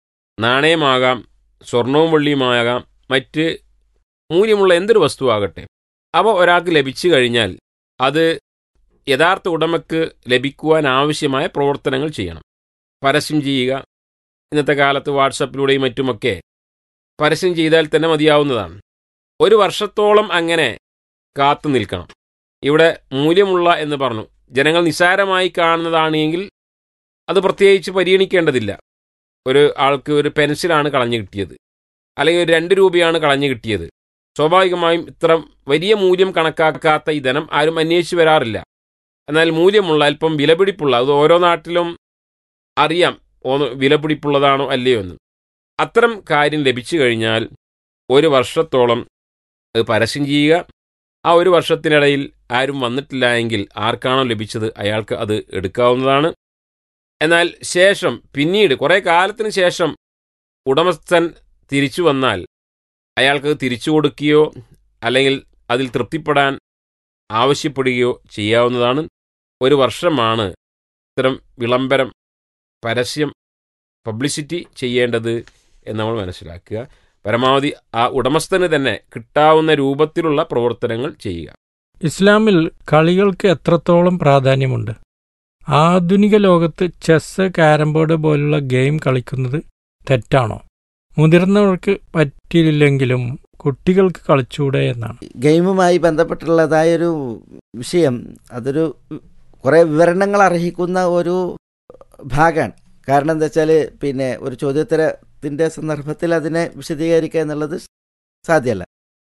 നാണയമാകാം സ്വർണവും വെള്ളിയുമാകാം മറ്റ് മൂല്യമുള്ള എന്തൊരു വസ്തു ആകട്ടെ അവ ഒരാൾക്ക് ലഭിച്ചു കഴിഞ്ഞാൽ അത് യഥാർത്ഥ ഉടമയ്ക്ക് ലഭിക്കുവാൻ ആവശ്യമായ പ്രവർത്തനങ്ങൾ ചെയ്യണം പരസ്യം ചെയ്യുക ഇന്നത്തെ കാലത്ത് വാട്സപ്പിലൂടെയും മറ്റുമൊക്കെ പരസ്യം ചെയ്താൽ തന്നെ മതിയാവുന്നതാണ് ഒരു വർഷത്തോളം അങ്ങനെ കാത്തു നിൽക്കണം ഇവിടെ മൂല്യമുള്ള എന്ന് പറഞ്ഞു ജനങ്ങൾ നിസ്സാരമായി കാണുന്നതാണെങ്കിൽ അത് പ്രത്യേകിച്ച് പരിഗണിക്കേണ്ടതില്ല ഒരു ആൾക്ക് ഒരു പെൻസിലാണ് കളഞ്ഞു കിട്ടിയത് അല്ലെങ്കിൽ ഒരു രണ്ട് രൂപയാണ് കളഞ്ഞു കിട്ടിയത് സ്വാഭാവികമായും ഇത്ര വലിയ മൂല്യം കണക്കാക്കാത്ത ഈ ധനം ആരും അന്വേഷിച്ച് വരാറില്ല എന്നാൽ മൂല്യമുള്ള അല്പം വിലപിടിപ്പുള്ള അത് ഓരോ നാട്ടിലും അറിയാം ഓ- വിലപിടിപ്പുള്ളതാണോ അല്ലയോ എന്ന് അത്തരം കാര്യം ലഭിച്ചു കഴിഞ്ഞാൽ ഒരു വർഷത്തോളം അത് പരസ്യം ചെയ്യുക ആ ഒരു വർഷത്തിനിടയിൽ ആരും വന്നിട്ടില്ല എങ്കിൽ ആർക്കാണോ ലഭിച്ചത് അയാൾക്ക് അത് എടുക്കാവുന്നതാണ് എന്നാൽ ശേഷം പിന്നീട് കുറേ കാലത്തിന് ശേഷം ഉടമസ്ഥൻ തിരിച്ചു വന്നാൽ അയാൾക്ക് തിരിച്ചു കൊടുക്കുകയോ അല്ലെങ്കിൽ അതിൽ തൃപ്തിപ്പെടാൻ ആവശ്യപ്പെടുകയോ ചെയ്യാവുന്നതാണ് ഒരു വർഷമാണ് ഇത്തരം വിളംബരം പരസ്യം പബ്ലിസിറ്റി ചെയ്യേണ്ടത് എന്ന് നമ്മൾ മനസ്സിലാക്കുക പരമാവധി ആ ഉടമസ്ഥന് തന്നെ കിട്ടാവുന്ന രൂപത്തിലുള്ള പ്രവർത്തനങ്ങൾ ചെയ്യുക ഇസ്ലാമിൽ കളികൾക്ക് എത്രത്തോളം പ്രാധാന്യമുണ്ട് ആധുനിക ലോകത്ത് ചെസ് കാരംബോർഡ് പോലുള്ള ഗെയിം കളിക്കുന്നത് തെറ്റാണോ മുതിർന്നവർക്ക് പറ്റിയില്ലെങ്കിലും കുട്ടികൾക്ക് കളിച്ചൂടെ എന്നാണ് ഗെയിമുമായി ബന്ധപ്പെട്ടുള്ളതായൊരു വിഷയം അതൊരു കുറേ വിവരണങ്ങൾ അർഹിക്കുന്ന ഒരു ഭാഗമാണ് കാരണം എന്താ വെച്ചാൽ പിന്നെ ഒരു ചോദ്യോത്തരത്തിൻ്റെ സന്ദർഭത്തിൽ അതിനെ വിശദീകരിക്കുക എന്നുള്ളത് സാധ്യമല്ല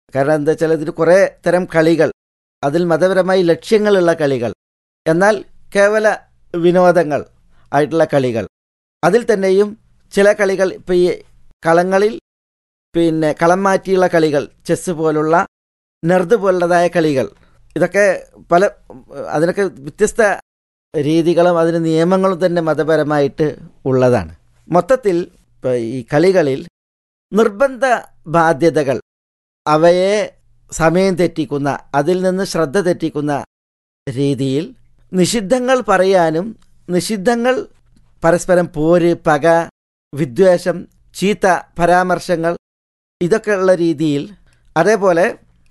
കാരണം എന്താ വെച്ചാൽ ഇതിന് കുറേ തരം കളികൾ അതിൽ മതപരമായി ലക്ഷ്യങ്ങളുള്ള കളികൾ എന്നാൽ കേവല വിനോദങ്ങൾ ആയിട്ടുള്ള കളികൾ അതിൽ തന്നെയും ചില കളികൾ ഇപ്പം ഈ കളങ്ങളിൽ പിന്നെ കളം മാറ്റിയുള്ള കളികൾ ചെസ്സ് പോലുള്ള നെർദ് പോലുള്ളതായ കളികൾ ഇതൊക്കെ പല അതിനൊക്കെ വ്യത്യസ്ത രീതികളും അതിന് നിയമങ്ങളും തന്നെ മതപരമായിട്ട് ഉള്ളതാണ് മൊത്തത്തിൽ ഇപ്പം ഈ കളികളിൽ നിർബന്ധ ബാധ്യതകൾ അവയെ സമയം തെറ്റിക്കുന്ന അതിൽ നിന്ന് ശ്രദ്ധ തെറ്റിക്കുന്ന രീതിയിൽ നിഷിദ്ധങ്ങൾ പറയാനും നിഷിദ്ധങ്ങൾ പരസ്പരം പോര് പക വിദ്വേഷം ചീത്ത പരാമർശങ്ങൾ ഇതൊക്കെയുള്ള രീതിയിൽ അതേപോലെ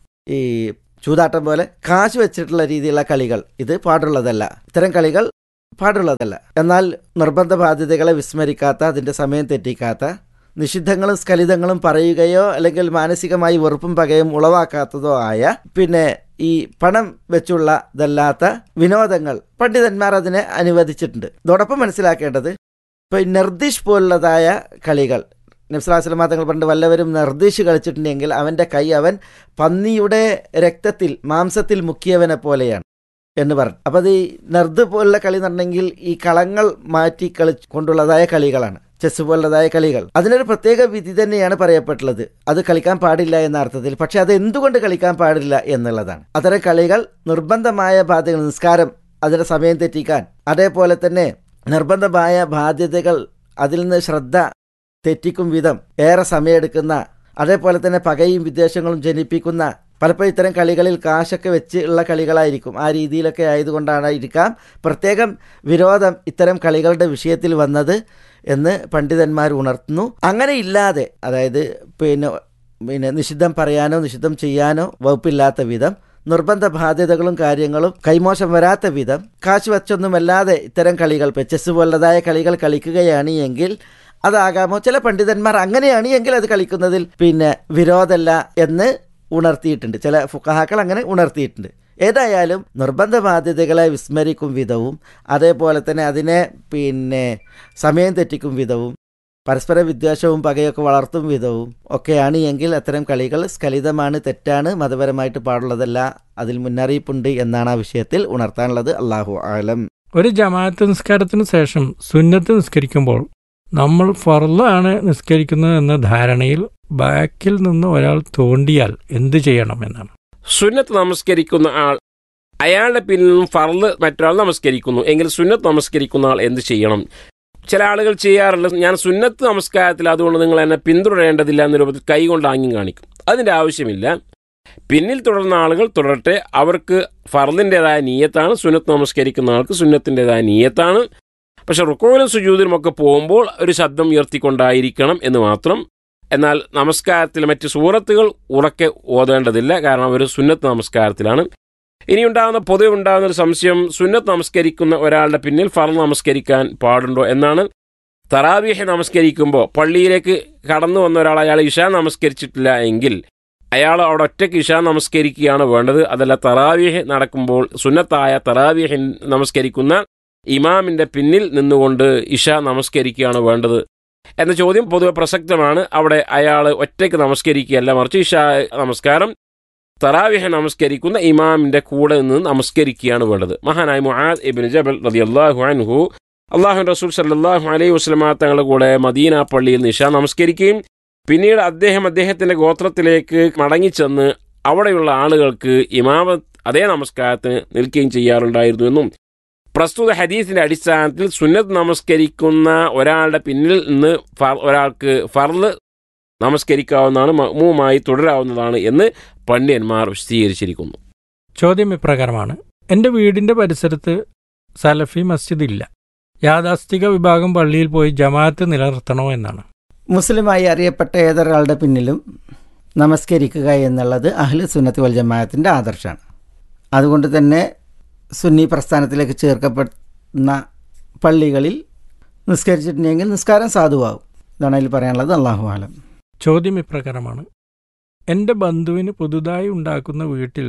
ഈ ചൂതാട്ടം പോലെ കാശ് വെച്ചിട്ടുള്ള രീതിയിലുള്ള കളികൾ ഇത് പാടുള്ളതല്ല ഇത്തരം കളികൾ പാടുള്ളതല്ല എന്നാൽ നിർബന്ധ ബാധ്യതകളെ വിസ്മരിക്കാത്ത അതിൻ്റെ സമയം തെറ്റിക്കാത്ത നിഷിദ്ധങ്ങളും സ്ഖലിതങ്ങളും പറയുകയോ അല്ലെങ്കിൽ മാനസികമായി വെറുപ്പും പകയും ഉളവാക്കാത്തതോ ആയ പിന്നെ ഈ പണം വെച്ചുള്ള ഇതല്ലാത്ത വിനോദങ്ങൾ പണ്ഡിതന്മാർ അതിനെ അനുവദിച്ചിട്ടുണ്ട് ഇതോടൊപ്പം മനസ്സിലാക്കേണ്ടത് ഇപ്പോൾ നിർദ്ദിഷ് പോലുള്ളതായ കളികൾ നബ്സലാസ്ലമാ തങ്ങൾ പണ്ട് വല്ലവരും നിർദ്ദിഷ് കളിച്ചിട്ടുണ്ടെങ്കിൽ അവൻ്റെ കൈ അവൻ പന്നിയുടെ രക്തത്തിൽ മാംസത്തിൽ മുക്കിയവനെ പോലെയാണ് എന്ന് പറഞ്ഞു അപ്പോൾ അത് ഈ നർദ് പോലുള്ള കളി എന്ന് പറഞ്ഞെങ്കിൽ ഈ കളങ്ങൾ മാറ്റി കളി കൊണ്ടുള്ളതായ കളികളാണ് ചെസ് പോലുള്ളതായ കളികൾ അതിനൊരു പ്രത്യേക വിധി തന്നെയാണ് പറയപ്പെട്ടുള്ളത് അത് കളിക്കാൻ പാടില്ല എന്ന അർത്ഥത്തിൽ പക്ഷെ അത് എന്തുകൊണ്ട് കളിക്കാൻ പാടില്ല എന്നുള്ളതാണ് അത്തരം കളികൾ നിർബന്ധമായ ബാധ്യതകൾ നിസ്കാരം അതിൻ്റെ സമയം തെറ്റിക്കാൻ അതേപോലെ തന്നെ നിർബന്ധമായ ബാധ്യതകൾ അതിൽ നിന്ന് ശ്രദ്ധ തെറ്റിക്കും വിധം ഏറെ സമയമെടുക്കുന്ന അതേപോലെ തന്നെ പകയും വിദ്വേഷങ്ങളും ജനിപ്പിക്കുന്ന പലപ്പോഴും ഇത്തരം കളികളിൽ കാശൊക്കെ വെച്ച് ഉള്ള കളികളായിരിക്കും ആ രീതിയിലൊക്കെ ആയതുകൊണ്ടാണ് ഇരിക്കാം പ്രത്യേകം വിരോധം ഇത്തരം കളികളുടെ വിഷയത്തിൽ വന്നത് എന്ന് പണ്ഡിതന്മാർ ഉണർത്തുന്നു അങ്ങനെ ഇല്ലാതെ അതായത് പിന്നെ പിന്നെ നിഷിദ്ധം പറയാനോ നിഷിദ്ധം ചെയ്യാനോ വകുപ്പില്ലാത്ത വിധം നിർബന്ധ ബാധ്യതകളും കാര്യങ്ങളും കൈമോശം വരാത്ത വിധം കാശ് വച്ചൊന്നുമല്ലാതെ ഇത്തരം കളികൾ ഇപ്പം ചെസ് പോലതായ കളികൾ കളിക്കുകയാണ് എങ്കിൽ അതാകാമോ ചില പണ്ഡിതന്മാർ അങ്ങനെയാണ് എങ്കിൽ അത് കളിക്കുന്നതിൽ പിന്നെ വിരോധമല്ല എന്ന് ഉണർത്തിയിട്ടുണ്ട് ചില ഫുക്കഹാക്കൾ അങ്ങനെ ഉണർത്തിയിട്ടുണ്ട് ഏതായാലും നിർബന്ധ ബാധ്യതകളെ വിസ്മരിക്കും വിധവും അതേപോലെ തന്നെ അതിനെ പിന്നെ സമയം തെറ്റിക്കും വിധവും പരസ്പര വിദ്വേഷവും പകയൊക്കെ വളർത്തും വിധവും ഒക്കെയാണ് എങ്കിൽ അത്തരം കളികൾ സ്ഖലിതമാണ് തെറ്റാണ് മതപരമായിട്ട് പാടുള്ളതല്ല അതിൽ മുന്നറിയിപ്പുണ്ട് എന്നാണ് ആ വിഷയത്തിൽ ഉണർത്താനുള്ളത് അള്ളാഹു ആലം ഒരു ജമാഅത്ത് നിസ്കാരത്തിന് ശേഷം സുന്നത്ത് നിസ്കരിക്കുമ്പോൾ നമ്മൾ ഫർലാണ് നിസ്കരിക്കുന്നത് എന്ന ധാരണയിൽ ബാക്കിൽ നിന്ന് ഒരാൾ തോണ്ടിയാൽ എന്ത് ചെയ്യണം എന്നാണ് സുന്നത്ത് നമസ്കരിക്കുന്ന ആൾ അയാളുടെ പിന്നിൽ നിന്നും ഫർള് മറ്റൊരാൾ നമസ്കരിക്കുന്നു എങ്കിൽ സുന്നത്ത് നമസ്കരിക്കുന്ന ആൾ എന്ത് ചെയ്യണം ചില ആളുകൾ ചെയ്യാറുണ്ട് ഞാൻ സുന്നത്ത് നമസ്കാരത്തിൽ അതുകൊണ്ട് നിങ്ങൾ എന്നെ പിന്തുടരേണ്ടതില്ല എന്ന രൂപത്തിൽ കൈകൊണ്ട് ആംഗ്യം കാണിക്കും അതിൻ്റെ ആവശ്യമില്ല പിന്നിൽ തുടർന്ന ആളുകൾ തുടരട്ടെ അവർക്ക് ഫർദിൻ്റെതായ നീയത്താണ് സുന്നത്ത് നമസ്കരിക്കുന്ന ആൾക്ക് സുന്നത്തിൻ്റെതായ നീയത്താണ് പക്ഷെ റുക്കോയിലും സുജൂതിലും ഒക്കെ പോകുമ്പോൾ ഒരു ശബ്ദം ഉയർത്തിക്കൊണ്ടായിരിക്കണം എന്ന് മാത്രം എന്നാൽ നമസ്കാരത്തിൽ മറ്റ് സൂറത്തുകൾ ഉറക്കെ ഓതേണ്ടതില്ല കാരണം ഒരു സുന്നത്ത് നമസ്കാരത്തിലാണ് ഇനി ഉണ്ടാകുന്ന പൊതുവെ ഉണ്ടാകുന്ന ഒരു സംശയം സുന്നത്ത് നമസ്കരിക്കുന്ന ഒരാളുടെ പിന്നിൽ ഫർ നമസ്കരിക്കാൻ പാടുണ്ടോ എന്നാണ് തറാവീഹ് നമസ്കരിക്കുമ്പോൾ പള്ളിയിലേക്ക് കടന്നു വന്ന ഒരാൾ അയാൾ ഇഷ നമസ്കരിച്ചിട്ടില്ല എങ്കിൽ അയാൾ അവിടെ ഒറ്റയ്ക്ക് ഇഷ നമസ്കരിക്കുകയാണ് വേണ്ടത് അതല്ല തറാവീഹ് നടക്കുമ്പോൾ സുന്നത്തായ തറാവീഹ് നമസ്കരിക്കുന്ന ഇമാമിന്റെ പിന്നിൽ നിന്നുകൊണ്ട് ഇഷ നമസ്കരിക്കുകയാണ് വേണ്ടത് എന്ന ചോദ്യം പൊതുവെ പ്രസക്തമാണ് അവിടെ അയാൾ ഒറ്റയ്ക്ക് നമസ്കരിക്കുകയല്ല മറിച്ച് ഇഷ നമസ്കാരം തറാവിഹ നമസ്കരിക്കുന്ന ഇമാമിന്റെ കൂടെ നിന്ന് നമസ്കരിക്കുകയാണ് വേണ്ടത് മഹാനായ മുആദ് ഇബിൻ ജബൽ റളിയല്ലാഹു അൻഹു അള്ളാഹു റസൂൽ സല്ലല്ലാഹു അലൈഹി വസല്ലമ തങ്ങളുടെ കൂടെ മദീന പള്ളിയിൽ നിഷ നമസ്കരിക്കുകയും പിന്നീട് അദ്ദേഹം അദ്ദേഹത്തിന്റെ ഗോത്രത്തിലേക്ക് മടങ്ങിച്ചെന്ന് അവിടെയുള്ള ആളുകൾക്ക് ഇമാമത്ത് അതേ നമസ്കാരത്തിന് നിൽക്കുകയും ചെയ്യാറുണ്ടായിരുന്നു എന്നും പ്രസ്തുത ഹദീസിന്റെ അടിസ്ഥാനത്തിൽ സുന്നത്ത് നമസ്കരിക്കുന്ന ഒരാളുടെ പിന്നിൽ നിന്ന് ഫർ- ഒരാൾക്ക് ഫർള് നമസ്കരിക്കാവുന്നതാണ് മഅ്മൂമായി തുടരാവുന്നതാണ് എന്ന് പണ്ഡിതന്മാർ വിശദീകരിച്ചിരിക്കുന്നു ചോദ്യം ഇപ്രകാരമാണ് എൻ്റെ വീടിൻ്റെ പരിസരത്ത് സലഫി മസ്ജിദ് ഇല്ല യാഥാസ്ഥിക വിഭാഗം പള്ളിയിൽ പോയി ജമാഅത്ത് നിലനിർത്തണോ എന്നാണ് മുസ്ലിമായി അറിയപ്പെട്ട ഏതൊരാളുടെ പിന്നിലും നമസ്കരിക്കുക എന്നുള്ളത് അഹ്ലു സുന്നത്ത് വൽ ജമാഅത്തിൻ്റെ ആദർശമാണ് അതുകൊണ്ട് തന്നെ സുന്നി പ്രസ്ഥാനത്തിലേക്ക് ചേർക്കപ്പെടുന്ന പള്ളികളിൽ നിസ്കരിച്ചിട്ടുണ്ടെങ്കിൽ നിസ്കാരം സാധുവാകും ഇതാണ് അതിൽ പറയാനുള്ളത് അള്ളാഹു ആലം ചോദ്യം ഇപ്രകാരമാണ് എൻ്റെ ബന്ധുവിന് പുതുതായി ഉണ്ടാക്കുന്ന വീട്ടിൽ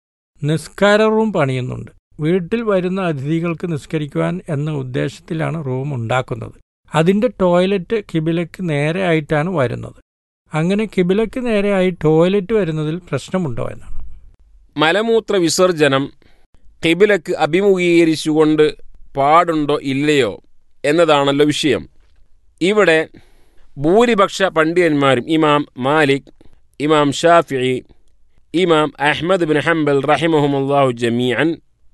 നിസ്കാര റൂം പണിയുന്നുണ്ട് വീട്ടിൽ വരുന്ന അതിഥികൾക്ക് നിസ്കരിക്കുവാൻ എന്ന ഉദ്ദേശത്തിലാണ് റൂം ഉണ്ടാക്കുന്നത് അതിൻ്റെ ടോയ്ലറ്റ് കിബിലയ്ക്ക് നേരെ ആയിട്ടാണ് വരുന്നത് അങ്ങനെ കിബിലയ്ക്ക് നേരെയായി ടോയ്ലറ്റ് വരുന്നതിൽ പ്രശ്നമുണ്ടോ എന്നാണ് മലമൂത്ര വിസർജനം കിബിലക്ക് അഭിമുഖീകരിച്ചുകൊണ്ട് പാടുണ്ടോ ഇല്ലയോ എന്നതാണല്ലോ വിഷയം ഇവിടെ ഭൂരിപക്ഷ പണ്ഡിതന്മാരും ഇമാം Malik Imam Shafi Imam Ahmad bin Hanbal റഹിമഹുമുല്ലാഹു ജമീഅൻ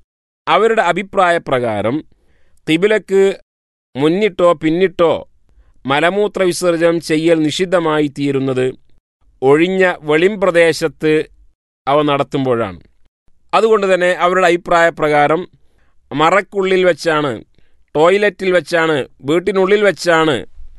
അവരുടെ അഭിപ്രായ പ്രകാരം കിബിലക്ക് മുന്നിട്ടോ പിന്നിട്ടോ മലമൂത്ര വിസർജനം ചെയ്യൽ നിഷിദ്ധമായി തീരുന്നത് ഒഴിഞ്ഞ വെളിം പ്രദേശത്ത് അവ നടത്തുമ്പോഴാണ് അതുകൊണ്ട് തന്നെ അവരുടെ അഭിപ്രായ പ്രകാരം മറക്കുള്ളിൽ വെച്ചാണ് ടോയ്ലറ്റിൽ വെച്ചാണ് വീട്ടിനുള്ളിൽ വെച്ചാണ്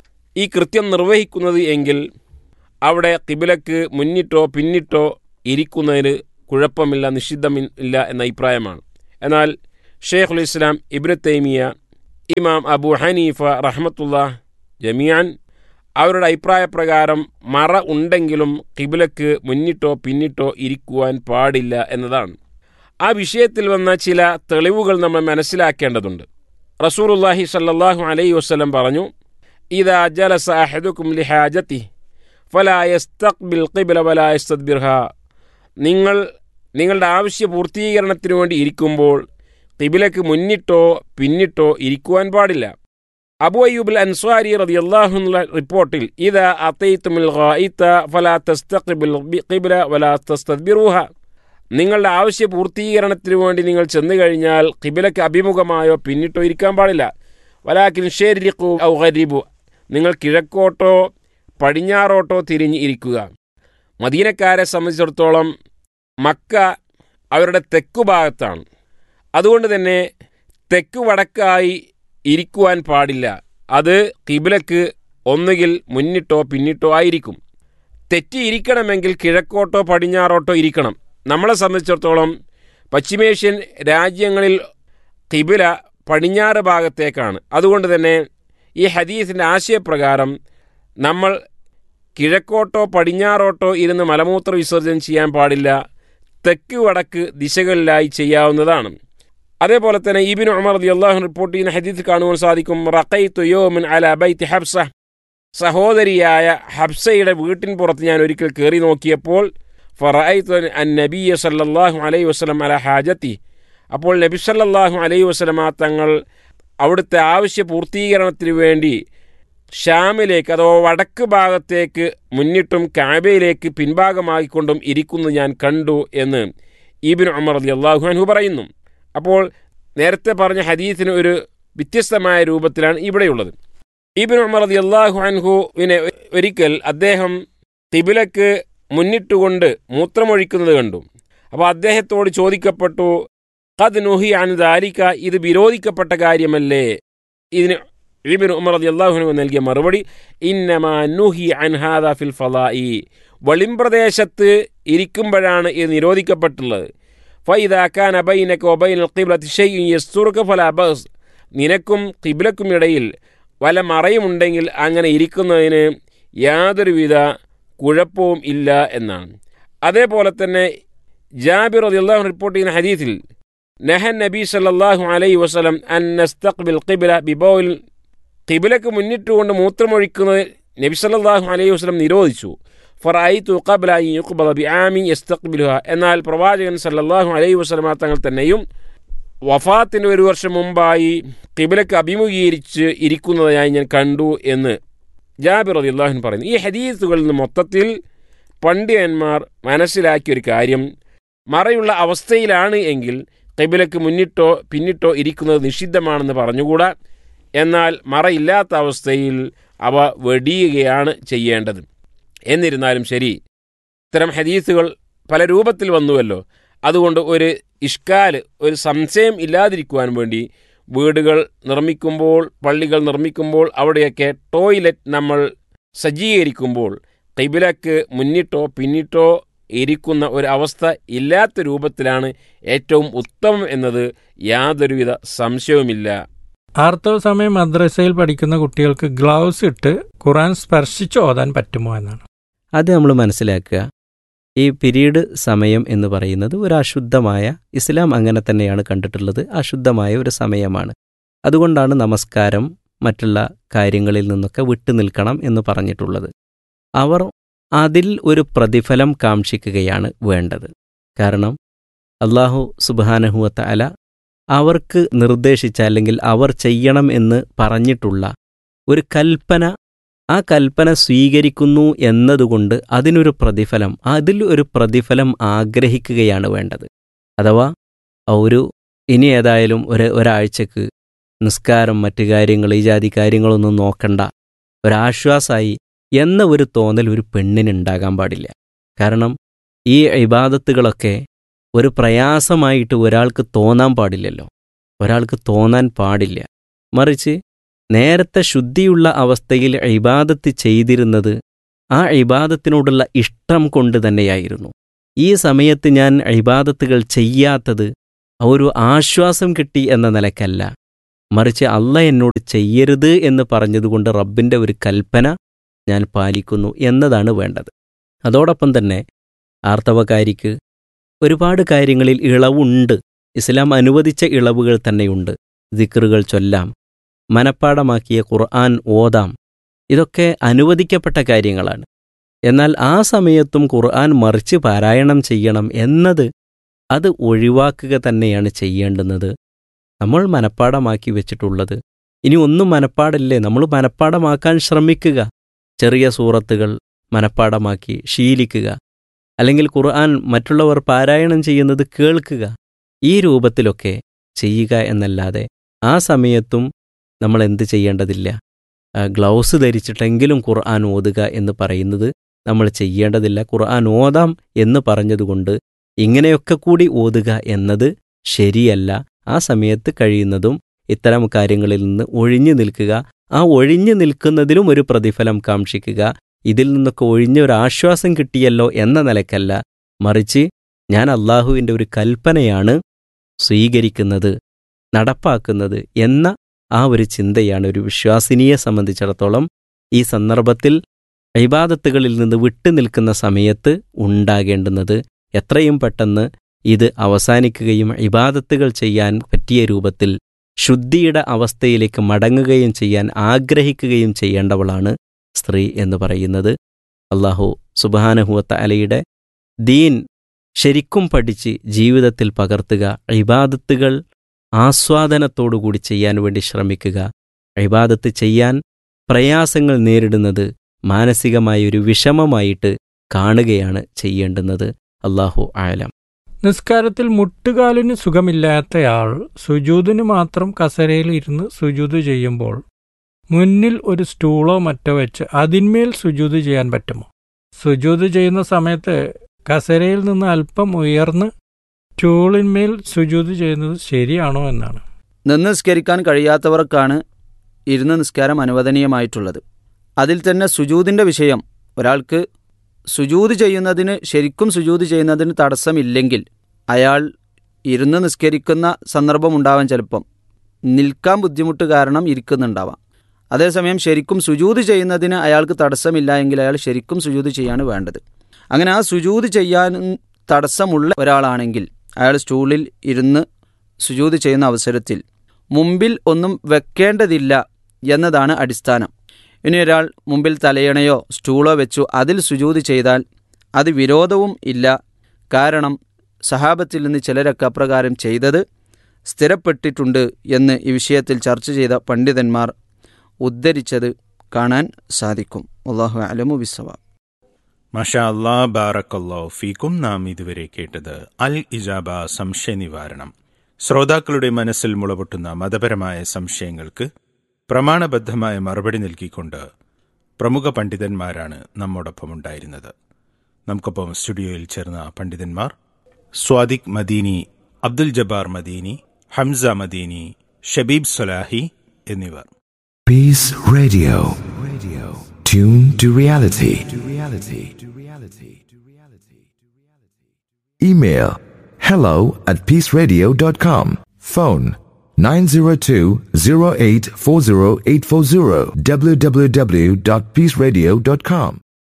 ഈ കൃത്യം നിർവഹിക്കുന്നത് എങ്കിൽ അവിടെ കിബിലക്ക് മുന്നിട്ടോ പിന്നിട്ടോ ഇരിക്കുന്നതിന് കുഴപ്പമില്ല നിഷിദ്ധമില്ല എന്ന അഭിപ്രായമാണ് എന്നാൽ ഷെയ്ഖുൽ ഇസ്ലാം ഇബ്നു തൈമിയ ഇമാം അബു ഹനീഫ റഹ്മത്തുള്ള ജമിയാൻ അവരുടെ അഭിപ്രായ പ്രകാരം മറ ഉണ്ടെങ്കിലും കിബിലക്ക് മുന്നിട്ടോ പിന്നിട്ടോ ഇരിക്കുവാൻ പാടില്ല എന്നതാണ് ആ വിഷയത്തിൽ വന്ന ചില തെളിവുകൾ നമ്മൾ മനസ്സിലാക്കേണ്ടതുണ്ട് റസൂലുല്ലാഹി സല്ലല്ലാഹു അലൈഹി വസ്ലം പറഞ്ഞു ഇതാ ജലസ അഹദുക്കും ലിഹാജത്തി ഫലാ യസ്തഖ്ബിൽ ഖിബ്ല വലാ യസ്തദ്ബിർഹ നിങ്ങൾ നിങ്ങളുടെ ആവശ്യ പൂർത്തീകരണത്തിന് വേണ്ടി ഇരിക്കുമ്പോൾ കിബിലക്ക് മുന്നിട്ടോ പിന്നിട്ടോ ഇരിക്കുവാൻ പാടില്ല അബു അയ്യൂബുൽ അൻസ്വാരി റളിയല്ലാഹു അൻഹു റിപ്പോർട്ടിൽ ഇദാ അതൈതുമിൽ ഗായിത ഫലാ തസ്തഖ്ബിൽ ഖിബ്ല വലാ തസ്തദ്ബിറുഹ നിങ്ങളുടെ ആവശ്യ പൂർത്തീകരണത്തിന് വേണ്ടി നിങ്ങൾ ചെന്നു കഴിഞ്ഞാൽ കിബിലക്ക് അഭിമുഖമായോ പിന്നിട്ടോ ഇരിക്കാൻ പാടില്ല വലാക്കിൻ ഷെരിഖു ഔ ഗരിബു നിങ്ങൾ കിഴക്കോട്ടോ പടിഞ്ഞാറോട്ടോ തിരിഞ്ഞ് ഇരിക്കുക മദീനക്കാരെ സംബന്ധിച്ചിടത്തോളം മക്ക അവരുടെ തെക്കു ഭാഗത്താണ് അതുകൊണ്ട് തന്നെ തെക്ക് വടക്കായി ഇരിക്കുവാൻ പാടില്ല അത് കിബിലക്ക് ഒന്നുകിൽ മുന്നിട്ടോ പിന്നിട്ടോ ആയിരിക്കും തെറ്റിയിരിക്കണമെങ്കിൽ കിഴക്കോട്ടോ പടിഞ്ഞാറോട്ടോ ഇരിക്കണം നമ്മളെ സംബന്ധിച്ചിടത്തോളം പശ്ചിമേഷ്യൻ രാജ്യങ്ങളിൽ കിബില പടിഞ്ഞാറ് ഭാഗത്തേക്കാണ് അതുകൊണ്ട് തന്നെ ഈ ഹദീസിൻ്റെ ആശയപ്രകാരം നമ്മൾ കിഴക്കോട്ടോ പടിഞ്ഞാറോട്ടോ ഇരുന്ന് മലമൂത്ര വിസർജനം ചെയ്യാൻ പാടില്ല തെക്ക് വടക്ക് ദിശകളിലായി ചെയ്യാവുന്നതാണ് അതേപോലെ തന്നെ ഇബിൻ ഉമർ റതി അള്ളാഹു റിപ്പോർട്ട് ചെയ്യുന്ന ഹദീസ് കാണുവാൻ സാധിക്കും റഖൈത്തു യോമിൻ അല ബൈത്ത് ഹബ്സ സഹോദരിയായ ഹബ്സയുടെ വീട്ടിൻ പുറത്ത് ഞാൻ ഒരിക്കൽ കയറി നോക്കിയപ്പോൾ ഫറൈത്തു അൻ നബിയ സല്ലല്ലാഹു അലൈഹി വസ്ലം അല ഹാജത്തി അപ്പോൾ നബി സല്ലല്ലാഹു അലൈഹി വസ്ലമ തങ്ങൾ അവിടുത്തെ ആവശ്യ പൂർത്തീകരണത്തിന് വേണ്ടി ഷാമിലേക്ക് അഥവാ വടക്ക് ഭാഗത്തേക്ക് മുന്നിട്ടും കാബയിലേക്ക് പിൻഭാഗമായിക്കൊണ്ടും ഇരിക്കുന്നത് ഞാൻ കണ്ടു എന്ന് ഈബിൻ ഉമർ അലി അള്ളാഹു അൻഹു പറയുന്നു അപ്പോൾ നേരത്തെ പറഞ്ഞ ഹദീസിന് ഒരു വ്യത്യസ്തമായ രൂപത്തിലാണ് ഇവിടെയുള്ളത് ഈബിൻ ഉമർ അലി അള്ളാഹു അൻഹുവിനെ ഒരിക്കൽ അദ്ദേഹം തിബിലക്ക് മുന്നിട്ടുകൊണ്ട് മൂത്രമൊഴിക്കുന്നത് കണ്ടു അപ്പോൾ അദ്ദേഹത്തോട് ചോദിക്കപ്പെട്ടു ഖദ് നുഹി അൻ ദാലിക ഇത് വിരോധിക്കപ്പെട്ട കാര്യമല്ലേ ഇതിന് ഇബിൻ ഉമർ അലി അള്ളാഹുനു നൽകിയ മറുപടി ഇന്നമാ നുഹി അൻ ഹാദ ഫിൽ ഫലായി വെളിംപ്രദേശത്ത് ഇരിക്കുമ്പോഴാണ് ഇത് നിരോധിക്കപ്പെട്ടുള്ളത് ഫൈദാക്കാൻ അബൈനക്ക് ഒബൈൻ ഖിബ്ലത്ത് ഫല ബസ് നിനക്കും കിബിലക്കും ഇടയിൽ വല്ല മറയുമുണ്ടെങ്കിൽ അങ്ങനെ ഇരിക്കുന്നതിന് യാതൊരുവിധ കുഴപ്പവും ഇല്ല എന്നാണ് അതേപോലെ തന്നെ ജാബിർ അള്ളാഹു റിപ്പോർട്ട് ചെയ്യുന്ന ഹദീസിൽ നഹൻ നബി സല്ലല്ലാഹു അലൈഹി വസല്ലം അൻ നസ്തഖ്ബിൽ ഖിബ്ല ബിബൗൽ ഖിബ്ലക്ക് മുന്നിട്ടുകൊണ്ട് മൂത്രമൊഴിക്കുന്നത് നബി സല്ലല്ലാഹു അലൈഹി വസല്ലം നിരോധിച്ചു ഫറൈതു ഖബ്ല അൻ യുഖ്ബദ ബിആമി യസ്തഖ്ബിലുഹ എന്നാൽ പ്രവാചകൻ സല്ലല്ലാഹു അലൈഹി വസല്ലം തങ്ങൾ തന്നെയും വഫാത്തിന് ഒരു വർഷം മുമ്പായി ഖിബ്ലക്ക് അഭിമുഖീകരിച്ച് ഇരിക്കുന്നതായി ഞാൻ കണ്ടു എന്ന് ജാബിർ റളിയല്ലാഹു പറയുന്നു ഈ ഹദീസുകളിൽ നിന്ന് മൊത്തത്തിൽ പണ്ഡിതന്മാർ മനസ്സിലാക്കിയ ഒരു കാര്യം മറയുള്ള അവസ്ഥയിലാണ് എങ്കിൽ കിബിലക്ക് മുന്നിട്ടോ പിന്നിട്ടോ ഇരിക്കുന്നത് നിഷിദ്ധമാണെന്ന് പറഞ്ഞുകൂടാ എന്നാൽ മറയില്ലാത്ത അവസ്ഥയിൽ അവ വെടിയുകയാണ് ചെയ്യേണ്ടത് എന്നിരുന്നാലും ശരി ഇത്തരം ഹദീസുകൾ പല രൂപത്തിൽ വന്നുവല്ലോ അതുകൊണ്ട് ഒരു ഇഷ്കാൽ ഒരു സംശയം ഇല്ലാതിരിക്കുവാൻ വേണ്ടി വീടുകൾ നിർമ്മിക്കുമ്പോൾ പള്ളികൾ നിർമ്മിക്കുമ്പോൾ അവിടെയൊക്കെ ടോയ്ലറ്റ് നമ്മൾ സജ്ജീകരിക്കുമ്പോൾ കിബിലക്ക് മുന്നിട്ടോ പിന്നിട്ടോ ഇരിക്കുന്ന ഒരു അവസ്ഥ ഇല്ലാത്ത രൂപത്തിലാണ് ഏറ്റവും ഉത്തമം എന്നത് യാതൊരുവിധ സംശയവുമില്ല ആർത്തവ സമയം മദ്രസയിൽ പഠിക്കുന്ന കുട്ടികൾക്ക് ഗ്ലൗസ് ഇട്ട് ഖുറാൻ സ്പർശിച്ച് ഓതാൻ പറ്റുമോ എന്നാണ് അത് നമ്മൾ മനസ്സിലാക്കുക ഈ പിരീഡ് സമയം എന്ന് പറയുന്നത് ഒരു അശുദ്ധമായ ഇസ്ലാം അങ്ങനെ തന്നെയാണ് കണ്ടിട്ടുള്ളത് അശുദ്ധമായ ഒരു സമയമാണ് അതുകൊണ്ടാണ് നമസ്കാരം മറ്റുള്ള കാര്യങ്ങളിൽ നിന്നൊക്കെ വിട്ടു നിൽക്കണം എന്ന് പറഞ്ഞിട്ടുള്ളത് അവർ അതിൽ ഒരു പ്രതിഫലം കാക്ഷിക്കുകയാണ് വേണ്ടത് കാരണം അള്ളാഹു സുബാനഹുവത്ത അല അവർക്ക് നിർദ്ദേശിച്ച അല്ലെങ്കിൽ അവർ ചെയ്യണം എന്ന് പറഞ്ഞിട്ടുള്ള ഒരു കൽപ്പന ആ കൽപ്പന സ്വീകരിക്കുന്നു എന്നതുകൊണ്ട് അതിനൊരു പ്രതിഫലം അതിൽ ഒരു പ്രതിഫലം ആഗ്രഹിക്കുകയാണ് വേണ്ടത് അഥവാ ഒരു ഇനി ഏതായാലും ഒരു ഒരാഴ്ചക്ക് നിസ്കാരം മറ്റു കാര്യങ്ങൾ ഈ ജാതി കാര്യങ്ങളൊന്നും നോക്കണ്ട ഒരാശ്വാസമായി എന്ന ഒരു തോന്നൽ ഒരു പെണ്ണിനുണ്ടാകാൻ പാടില്ല കാരണം ഈ ഇബാദത്തുകളൊക്കെ ഒരു പ്രയാസമായിട്ട് ഒരാൾക്ക് തോന്നാൻ പാടില്ലല്ലോ ഒരാൾക്ക് തോന്നാൻ പാടില്ല മറിച്ച് നേരത്തെ ശുദ്ധിയുള്ള അവസ്ഥയിൽ ഇബാദത്ത് ചെയ്തിരുന്നത് ആ ഇബാദത്തിനോടുള്ള ഇഷ്ടം കൊണ്ട് തന്നെയായിരുന്നു ഈ സമയത്ത് ഞാൻ ഇബാദത്തുകൾ ചെയ്യാത്തത് ഒരു ആശ്വാസം കിട്ടി എന്ന നിലക്കല്ല മറിച്ച് അല്ല എന്നോട് ചെയ്യരുത് എന്ന് പറഞ്ഞതുകൊണ്ട് റബ്ബിൻ്റെ ഒരു കൽപ്പന ഞാൻ പാലിക്കുന്നു എന്നതാണ് വേണ്ടത് അതോടൊപ്പം തന്നെ ആർത്തവകാരിക്ക് ഒരുപാട് കാര്യങ്ങളിൽ ഇളവുണ്ട് ഇസ്ലാം അനുവദിച്ച ഇളവുകൾ തന്നെയുണ്ട് ദിക്റുകൾ ചൊല്ലാം മനപ്പാടമാക്കിയ ഖുർആൻ ഓതാം ഇതൊക്കെ അനുവദിക്കപ്പെട്ട കാര്യങ്ങളാണ് എന്നാൽ ആ സമയത്തും ഖുർആൻ മറിച്ച് പാരായണം ചെയ്യണം എന്നത് അത് ഒഴിവാക്കുക തന്നെയാണ് ചെയ്യേണ്ടുന്നത് നമ്മൾ മനപ്പാടമാക്കി വെച്ചിട്ടുള്ളത് ഇനി ഒന്നും മനപ്പാടില്ലേ നമ്മൾ മനപ്പാടമാക്കാൻ ശ്രമിക്കുക ചെറിയ സൂറത്തുകൾ മനപ്പാടമാക്കി ശീലിക്കുക അല്ലെങ്കിൽ ഖുർആൻ മറ്റുള്ളവർ പാരായണം ചെയ്യുന്നത് കേൾക്കുക ഈ രൂപത്തിലൊക്കെ ചെയ്യുക എന്നല്ലാതെ ആ സമയത്തും നമ്മൾ എന്ത് ചെയ്യേണ്ടതില്ല ഗ്ലൗസ് ധരിച്ചിട്ടെങ്കിലും ഖുർആൻ ഓതുക എന്ന് പറയുന്നത് നമ്മൾ ചെയ്യേണ്ടതില്ല ഖുർആൻ ഓതാം എന്ന് പറഞ്ഞതുകൊണ്ട് ഇങ്ങനെയൊക്കെ കൂടി ഓതുക എന്നത് ശരിയല്ല ആ സമയത്ത് കഴിയുന്നതും ഇത്തരം കാര്യങ്ങളിൽ നിന്ന് ഒഴിഞ്ഞു നിൽക്കുക ആ ഒഴിഞ്ഞു നിൽക്കുന്നതിലും ഒരു പ്രതിഫലം കാക്ഷിക്കുക ഇതിൽ നിന്നൊക്കെ ഒഴിഞ്ഞ ഒരു ആശ്വാസം കിട്ടിയല്ലോ എന്ന നിലക്കല്ല മറിച്ച് ഞാൻ അള്ളാഹുവിൻ്റെ ഒരു കൽപ്പനയാണ് സ്വീകരിക്കുന്നത് നടപ്പാക്കുന്നത് എന്ന ആ ഒരു ചിന്തയാണ് ഒരു വിശ്വാസിനിയെ സംബന്ധിച്ചിടത്തോളം ഈ സന്ദർഭത്തിൽ ഇബാദത്തുകളിൽ നിന്ന് വിട്ടുനിൽക്കുന്ന സമയത്ത് ഉണ്ടാകേണ്ടുന്നത് എത്രയും പെട്ടെന്ന് ഇത് അവസാനിക്കുകയും ഇബാദത്തുകൾ ചെയ്യാൻ പറ്റിയ രൂപത്തിൽ ശുദ്ധിയുടെ അവസ്ഥയിലേക്ക് മടങ്ങുകയും ചെയ്യാൻ ആഗ്രഹിക്കുകയും ചെയ്യേണ്ടവളാണ് സ്ത്രീ എന്ന് പറയുന്നത് അള്ളാഹു സുബാനഹുവത്ത അലയുടെ ദീൻ ശരിക്കും പഠിച്ച് ജീവിതത്തിൽ പകർത്തുക ഇബാദത്തുകൾ ആസ്വാദനത്തോടുകൂടി ചെയ്യാൻ വേണ്ടി ശ്രമിക്കുക ഇബാദത്ത് ചെയ്യാൻ പ്രയാസങ്ങൾ നേരിടുന്നത് മാനസികമായ ഒരു വിഷമമായിട്ട് കാണുകയാണ് ചെയ്യേണ്ടുന്നത് അള്ളാഹു ആലം നിസ്കാരത്തിൽ മുട്ടുകാലിന് സുഖമില്ലാത്തയാൾ സുജൂദിന് മാത്രം കസരയിൽ ഇരുന്ന് സുജൂത് ചെയ്യുമ്പോൾ മുന്നിൽ ഒരു സ്റ്റൂളോ മറ്റോ വെച്ച് അതിന്മേൽ സുജൂത് ചെയ്യാൻ പറ്റുമോ സുജൂത് ചെയ്യുന്ന സമയത്ത് കസരയിൽ നിന്ന് അല്പം ഉയർന്ന് സ്റ്റൂളിന്മേൽ സുജൂത് ചെയ്യുന്നത് ശരിയാണോ എന്നാണ് നിന്ന് നിസ്കരിക്കാൻ കഴിയാത്തവർക്കാണ് ഇരുന്ന് നിസ്കാരം അനുവദനീയമായിട്ടുള്ളത് അതിൽ തന്നെ സുജൂതിൻ്റെ വിഷയം ഒരാൾക്ക് സുജൂത് ചെയ്യുന്നതിന് ശരിക്കും സുജൂത് ചെയ്യുന്നതിന് തടസ്സമില്ലെങ്കിൽ അയാൾ ഇരുന്ന് നിസ്കരിക്കുന്ന സന്ദർഭമുണ്ടാവാൻ ചിലപ്പം നിൽക്കാൻ ബുദ്ധിമുട്ട് കാരണം ഇരിക്കുന്നുണ്ടാവാം അതേസമയം ശരിക്കും സുജൂത് ചെയ്യുന്നതിന് അയാൾക്ക് തടസ്സമില്ല എങ്കിൽ അയാൾ ശരിക്കും സുജൂത് ചെയ്യാണ് വേണ്ടത് അങ്ങനെ ആ സുജൂത് ചെയ്യാൻ തടസ്സമുള്ള ഒരാളാണെങ്കിൽ അയാൾ സ്റ്റൂളിൽ ഇരുന്ന് സുജൂത് ചെയ്യുന്ന അവസരത്തിൽ മുമ്പിൽ ഒന്നും വെക്കേണ്ടതില്ല എന്നതാണ് അടിസ്ഥാനം ഇനി ഒരാൾ മുമ്പിൽ തലയണയോ സ്റ്റൂളോ വെച്ചു അതിൽ സുജൂത് ചെയ്താൽ അത് വിരോധവും ഇല്ല കാരണം സഹാബത്തിൽ നിന്ന് ചിലരൊക്കെ അപ്രകാരം ചെയ്തത് സ്ഥിരപ്പെട്ടിട്ടുണ്ട് എന്ന് ഈ വിഷയത്തിൽ ചർച്ച ചെയ്ത പണ്ഡിതന്മാർ ഉദ്ധരിച്ചത് കാണാൻ സാധിക്കും അള്ളാഹു അലമു ബിസവാബ് മഷാ അല്ലാ ബാറക്കല്ലോ ഫീക്കും നാം ഇതുവരെ കേട്ടത് അൽ ഇജാബ സംശയ നിവാരണം ശ്രോതാക്കളുടെ മനസ്സിൽ മുളപൊട്ടുന്ന മതപരമായ സംശയങ്ങൾക്ക് പ്രമാണബദ്ധമായ മറുപടി നൽകിക്കൊണ്ട് പ്രമുഖ പണ്ഡിതന്മാരാണ് നമ്മോടൊപ്പം ഉണ്ടായിരുന്നത് നമുക്കൊപ്പം സ്റ്റുഡിയോയിൽ ചേർന്ന പണ്ഡിതന്മാർ സ്വാദിഖ് മദീനി അബ്ദുൽ ജബ്ബാർ മദീനി ഹംസ മദീനി ഷബീബ് സൊലാഹി എന്നിവർ Peace Radio. Radio. Tune to reality. To reality. To reality. To reality. Email hello at peaceradio.com. Phone 902-0840840 www.peaceradio.com.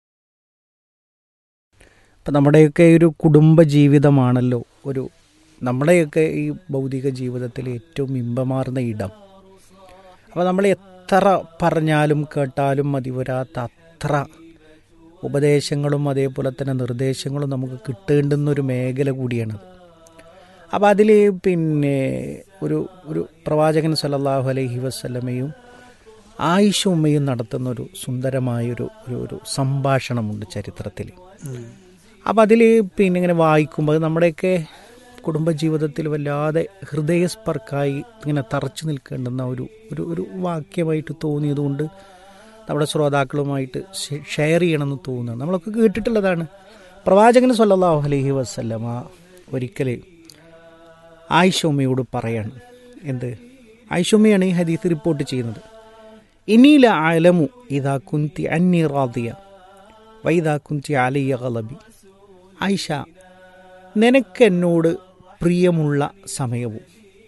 ഇപ്പം നമ്മുടെയൊക്കെ ഒരു കുടുംബ ജീവിതമാണല്ലോ ഒരു നമ്മുടെയൊക്കെ ഈ ഭൗതിക ജീവിതത്തിൽ ഏറ്റവും ഇമ്പമാർന്ന ഇടം അപ്പോൾ നമ്മൾ എത്ര പറഞ്ഞാലും കേട്ടാലും മതി വരാത്ത അത്ര ഉപദേശങ്ങളും അതേപോലെ തന്നെ നിർദ്ദേശങ്ങളും നമുക്ക് കിട്ടേണ്ടുന്ന ഒരു മേഖല കൂടിയാണത് അപ്പോൾ അതിൽ പിന്നെ ഒരു ഒരു പ്രവാചകൻ സല്ലല്ലാഹു അലൈഹി വസല്ലമയും ആയിഷ ഉമ്മയും നടത്തുന്ന ഒരു സുന്ദരമായൊരു ഒരു ഒരു സംഭാഷണമുണ്ട് ചരിത്രത്തിൽ അപ്പം അതിൽ പിന്നെ ഇങ്ങനെ വായിക്കുമ്പോൾ അത് നമ്മുടെയൊക്കെ കുടുംബജീവിതത്തിൽ വല്ലാതെ ഹൃദയസ്പർക്കായി ഇങ്ങനെ തറച്ചു നിൽക്കേണ്ടുന്ന ഒരു ഒരു ഒരു വാക്യമായിട്ട് തോന്നിയതുകൊണ്ട് നമ്മുടെ ശ്രോതാക്കളുമായിട്ട് ഷെ- ഷെയർ ചെയ്യണമെന്ന് തോന്നുന്നത് നമ്മളൊക്കെ കേട്ടിട്ടുള്ളതാണ് പ്രവാചകൻ സല്ലല്ലാഹു അലൈഹി വസല്ലമ ഒരിക്കൽ ആയിഷോമ്മയോട് പറയാണ് എന്ത് ആയിഷോമ്മയാണ് ഈ ഹദീസ് റിപ്പോർട്ട് ചെയ്യുന്നത് ഇനീല അലമു ഇതാ കുന്തി അന്നി റാദിയ വൈദാ കുന്തി അലയ്യ ഗലബി ആയിഷ നിനക്ക് എന്നോട് പ്രിയമുള്ള സമയവും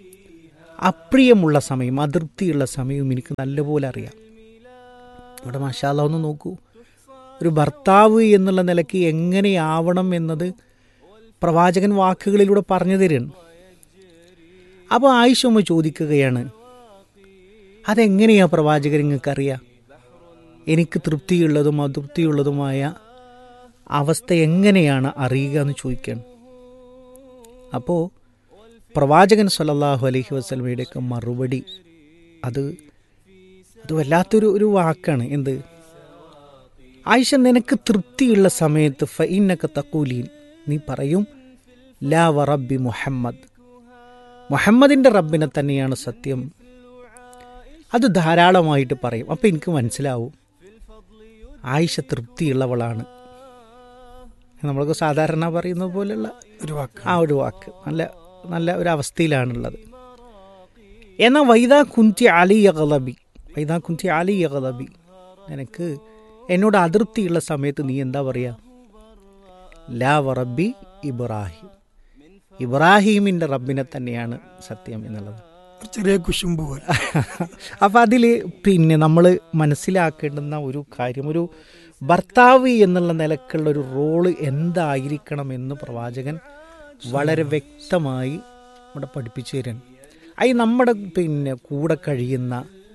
അപ്രിയമുള്ള സമയം അതൃപ്തിയുള്ള സമയവും എനിക്ക് നല്ലപോലെ അറിയാം ഇവിടെ മഷാല ഒന്ന് നോക്കൂ ഒരു ഭർത്താവ് എന്നുള്ള നിലയ്ക്ക് എങ്ങനെയാവണം എന്നത് പ്രവാചകൻ വാക്കുകളിലൂടെ പറഞ്ഞു തരുന്നു അപ്പോൾ ആയിഷമ്മ ചോദിക്കുകയാണ് അതെങ്ങനെയാ പ്രവാചകൻ നിങ്ങൾക്കറിയാം എനിക്ക് തൃപ്തിയുള്ളതും അതൃപ്തിയുള്ളതുമായ അവസ്ഥ എങ്ങനെയാണ് അറിയുക എന്ന് ചോദിക്കുകയാണ് അപ്പോൾ പ്രവാചകൻ സല്ലല്ലാഹു അലൈഹി വസല്ലമയുടെയൊക്കെ മറുപടി അത് അത് വല്ലാത്തൊരു ഒരു വാക്കാണ് എന്ത് ആയിഷ നിനക്ക് തൃപ്തിയുള്ള സമയത്ത് ഫൈനക്ക തക്കൂലീൻ നീ പറയും ലാ വറബി മുഹമ്മദ് മുഹമ്മദിൻ്റെ റബ്ബിനെ തന്നെയാണ് സത്യം അത് ധാരാളമായിട്ട് പറയും അപ്പം എനിക്ക് മനസ്സിലാവും ആയിഷ തൃപ്തിയുള്ളവളാണ് നമ്മൾക്ക് സാധാരണ പറയുന്ന പോലെയുള്ള ഒരു വാക്ക് ആ ഒരു വാക്ക് നല്ല നല്ല ഒരു അവസ്ഥയിലാണുള്ളത് എന്നാൽ വൈദാ കുന്തി അലി യഗലബി വൈദാ കുന്തി അലി യഗലബി നിനക്ക് എന്നോട് അതൃപ്തിയുള്ള സമയത്ത് നീ എന്താ പറയുക ലാ വറബി ഇബ്രാഹിം ഇബ്രാഹീമിൻ്റെ റബ്ബിനെ തന്നെയാണ് സത്യം എന്നുള്ളത് ഒരു ചെറിയ കുശുമ്പ് പോലെ അപ്പം അതിൽ പിന്നെ നമ്മൾ മനസ്സിലാക്കേണ്ടുന്ന ഒരു കാര്യം ഒരു ഭർത്താവ് എന്നുള്ള നിലക്കുള്ള ഒരു റോള് എന്തായിരിക്കണം എന്ന് പ്രവാചകൻ വളരെ വ്യക്തമായി ഇവിടെ പഠിപ്പിച്ചു തരാൻ അത് നമ്മുടെ പിന്നെ കൂടെ കഴിയുന്ന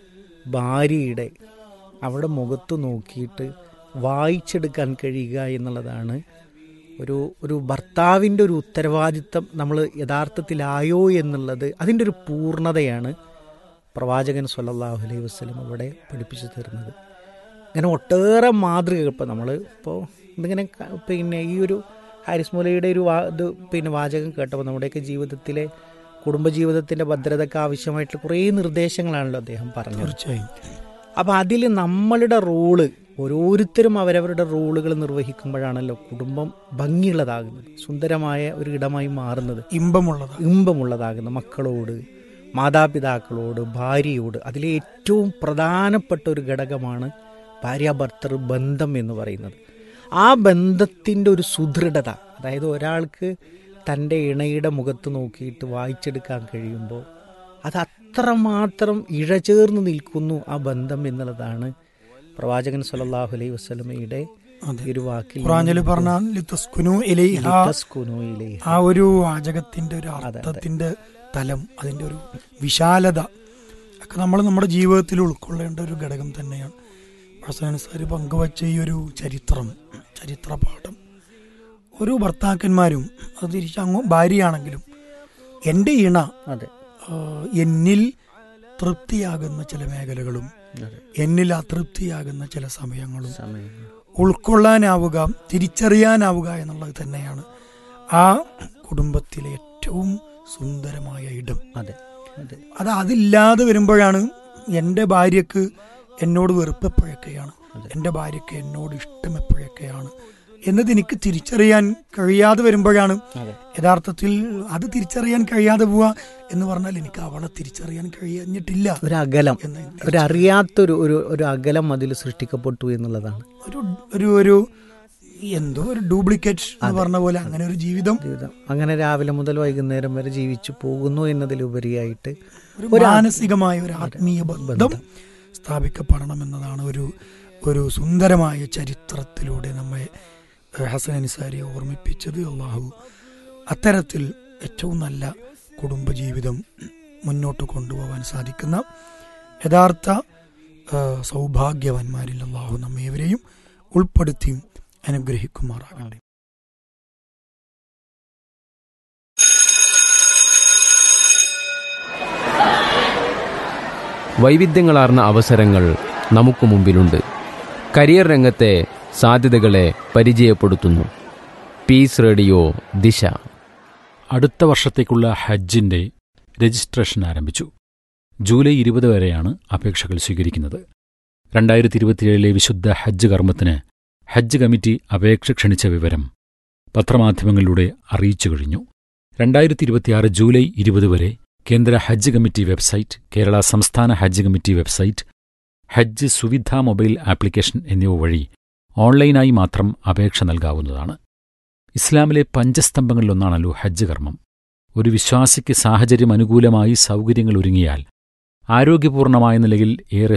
ഭാര്യയുടെ അവരുടെ മുഖത്ത് നോക്കിയിട്ട് വായിച്ചെടുക്കാൻ കഴിയുക എന്നുള്ളതാണ് ഒരു ഒരു ഭർത്താവിൻ്റെ ഒരു ഉത്തരവാദിത്തം നമ്മൾ യഥാർത്ഥത്തിലായോ എന്നുള്ളത് അതിൻ്റെ ഒരു പൂർണ്ണതയാണ് പ്രവാചകൻ സല്ലല്ലാഹു അലൈഹി വസ്ലം ഇവിടെ പഠിപ്പിച്ചു തരുന്നത് ഇങ്ങനെ ഒട്ടേറെ മാതൃകകൾ ഇപ്പോൾ നമ്മൾ ഇപ്പോൾ ഇതിങ്ങനെ ക- പിന്നെ ഈ ഒരു ഹാരിസ് മൗലയുടെ ഒരു വാ ഇത് പിന്നെ വാചകം കേട്ടപ്പോൾ നമ്മുടെയൊക്കെ ജീവിതത്തിലെ കുടുംബജീവിതത്തിൻ്റെ ഭദ്രതയ്ക്ക് ആവശ്യമായിട്ടുള്ള കുറേ നിർദ്ദേശങ്ങളാണല്ലോ അദ്ദേഹം പറഞ്ഞത് തീർച്ചയായും അപ്പോൾ അതിൽ നമ്മളുടെ റോള് ഓരോരുത്തരും അവരവരുടെ റോളുകൾ നിർവഹിക്കുമ്പോഴാണല്ലോ കുടുംബം ഭംഗിയുള്ളതാകുന്നത് സുന്ദരമായ ഒരു ഇടമായി മാറുന്നത് ഇമ്പമുള്ളതാണ് ഇമ്പമുള്ളതാകുന്ന മക്കളോട് മാതാപിതാക്കളോട് ഭാര്യയോട് അതിലെ ഏറ്റവും പ്രധാനപ്പെട്ട ഒരു ഘടകമാണ് ഭാര്യാഭർത്തൃ ബന്ധം എന്ന് പറയുന്നത് ആ ബന്ധത്തിൻ്റെ ഒരു സുദൃഢത അതായത് ഒരാൾക്ക് തൻ്റെ ഇണയുടെ മുഖത്ത് നോക്കിയിട്ട് വായിച്ചെടുക്കാൻ കഴിയുമ്പോൾ അത് അത്രമാത്രം ഇഴചേർന്ന് നിൽക്കുന്നു ആ ബന്ധം എന്നുള്ളതാണ് പ്രവാചകൻ സല്ലല്ലാഹു അലൈഹി വസല്ലമയുടെ അതെ. ഈ ഒരു വാക്കിൽ ഖുറാനിൽ പറഞ്ഞാൽ ലിത്തസ്കുനു ഇലൈഹ ലിതസ്കുനു ഇലൈഹ. ആ ഒരു വാചകത്തിന്റെ ഒരു അതെ. അർത്ഥത്തിന്റെ തലം അതിന്റെ ഒരു വിശാലത ഒക്കെ നമ്മൾ നമ്മുടെ ജീവിതത്തിൽ ഉൾക്കൊള്ളേണ്ട ഒരു ഘടകം തന്നെയാണ് ഹസൻ സാർ പങ്കുവച്ച ഈ ഒരു ചരിത്രം ചരിത്ര പാഠം ഓരോ ഭർത്താക്കന്മാരും അത് തിരിച്ച് അങ്ങോ ഭാര്യയാണെങ്കിലും എൻ്റെ ഇണ അതെ ആ, എന്നിൽ തൃപ്തിയാകുന്ന ചില മേഖലകളും അതെ എന്നിൽ അതൃപ്തിയാകുന്ന ചില സമയങ്ങളും സമയം ഉൾക്കൊള്ളാനാവുക തിരിച്ചറിയാനാവുക എന്നുള്ളത് തന്നെയാണ് ആ കുടുംബത്തിലെ ഏറ്റവും സുന്ദരമായ ഇടം അതെ അതെ അത് അതില്ലാതെ വരുമ്പോഴാണ് എൻ്റെ ഭാര്യക്ക് എന്നോട് വെറുപ്പ് എപ്പോഴൊക്കെയാണ് എൻ്റെ ഭാര്യക്ക് എന്നോട് ഇഷ്ടം എപ്പോഴൊക്കെയാണ് എന്നത് എനിക്ക് തിരിച്ചറിയാൻ കഴിയാതെ വരുമ്പോഴാണ് അതെ യഥാർത്ഥത്തിൽ അത് തിരിച്ചറിയാൻ കഴിയാതെ പോവുക എന്ന് പറഞ്ഞാൽ എനിക്ക് അവളെ തിരിച്ചറിയാൻ കഴിയഞ്ഞിട്ടില്ല ഒരു അകലം എന്ന് ഒരു അറിയാത്തൊരു ഒരു ഒരു അകലം അതിൽ സൃഷ്ടിക്കപ്പെട്ടു എന്നുള്ളതാണ് ഒരു ഒരു ഒരു എന്തോ ഒരു ഡ്യൂപ്ലിക്കേറ്റ് എന്ന് പറഞ്ഞ പോലെ അങ്ങനെ ഒരു ജീവിതം ജീവിതം അങ്ങനെ രാവിലെ മുതൽ വൈകുന്നേരം വരെ ജീവിച്ചു പോകുന്നു എന്നതിലുപരിയായിട്ട് ഒരു ഒരു ആ- മാനസികമായ ഒരു ആത്മീയ ബന്ധം സ്ഥാപിക്കപ്പെടണം എന്നതാണ് ഒരു ഒരു സുന്ദരമായ ചരിത്രത്തിലൂടെ നമ്മെ ഏഹ്, ഹസൻ അനിസാരിയെ ഓർമ്മിപ്പിച്ചത് അള്ളാഹു അത്തരത്തിൽ ഏറ്റവും നല്ല കുടുംബജീവിതം മുന്നോട്ട് കൊണ്ടുപോകാൻ സാധിക്കുന്ന യഥാർത്ഥ ഏഹ്, സൗഭാഗ്യവാന്മാരിൽ അള്ളാഹു നമ്മേവരെയും ഉൾപ്പെടുത്തി അനുഗ്രഹിക്കുമാറാകട്ടെ വൈവിധ്യങ്ങളാർന്ന അവസരങ്ങൾ നമുക്ക് മുമ്പിലുണ്ട് കരിയർ രംഗത്തെ സാധ്യതകളെ പരിചയപ്പെടുത്തുന്നു പീസ് റേഡിയോ ദിശ അടുത്ത വർഷത്തേക്കുള്ള ഹജ്ജിന്റെ രജിസ്ട്രേഷൻ ആരംഭിച്ചു ജൂലൈ ഇരുപത് വരെയാണ് അപേക്ഷകൾ സ്വീകരിക്കുന്നത് രണ്ടായിരത്തി ഇരുപത്തിയേഴിലെ വിശുദ്ധ ഹജ്ജ് കർമ്മത്തിന് ഹജ്ജ് കമ്മിറ്റി അപേക്ഷ ക്ഷണിച്ച വിവരം പത്രമാധ്യമങ്ങളിലൂടെ അറിയിച്ചു കഴിഞ്ഞു രണ്ടായിരത്തി ഇരുപത്തിയാറ് ജൂലൈ ഇരുപത് വരെ കേന്ദ്ര ഹജ്ജ് കമ്മിറ്റി വെബ്സൈറ്റ് കേരള സംസ്ഥാന Hajj committee website Hajj Suvidha mobile application എന്നിവ വഴി ഓൺലൈനായി മാത്രം അപേക്ഷ നൽകാവുന്നതാണ് ഇസ്ലാമിലെ പഞ്ചസ്തംഭങ്ങളിലൊന്നാണല്ലോ ഹജ്ജ് കർമ്മം ഒരു വിശ്വാസിക്ക് സാഹചര്യം അനുകൂലമായി സൗകര്യങ്ങൾ ഒരുങ്ങിയാൽ ആരോഗ്യപൂർണമായ നിലയിൽ ഏറെ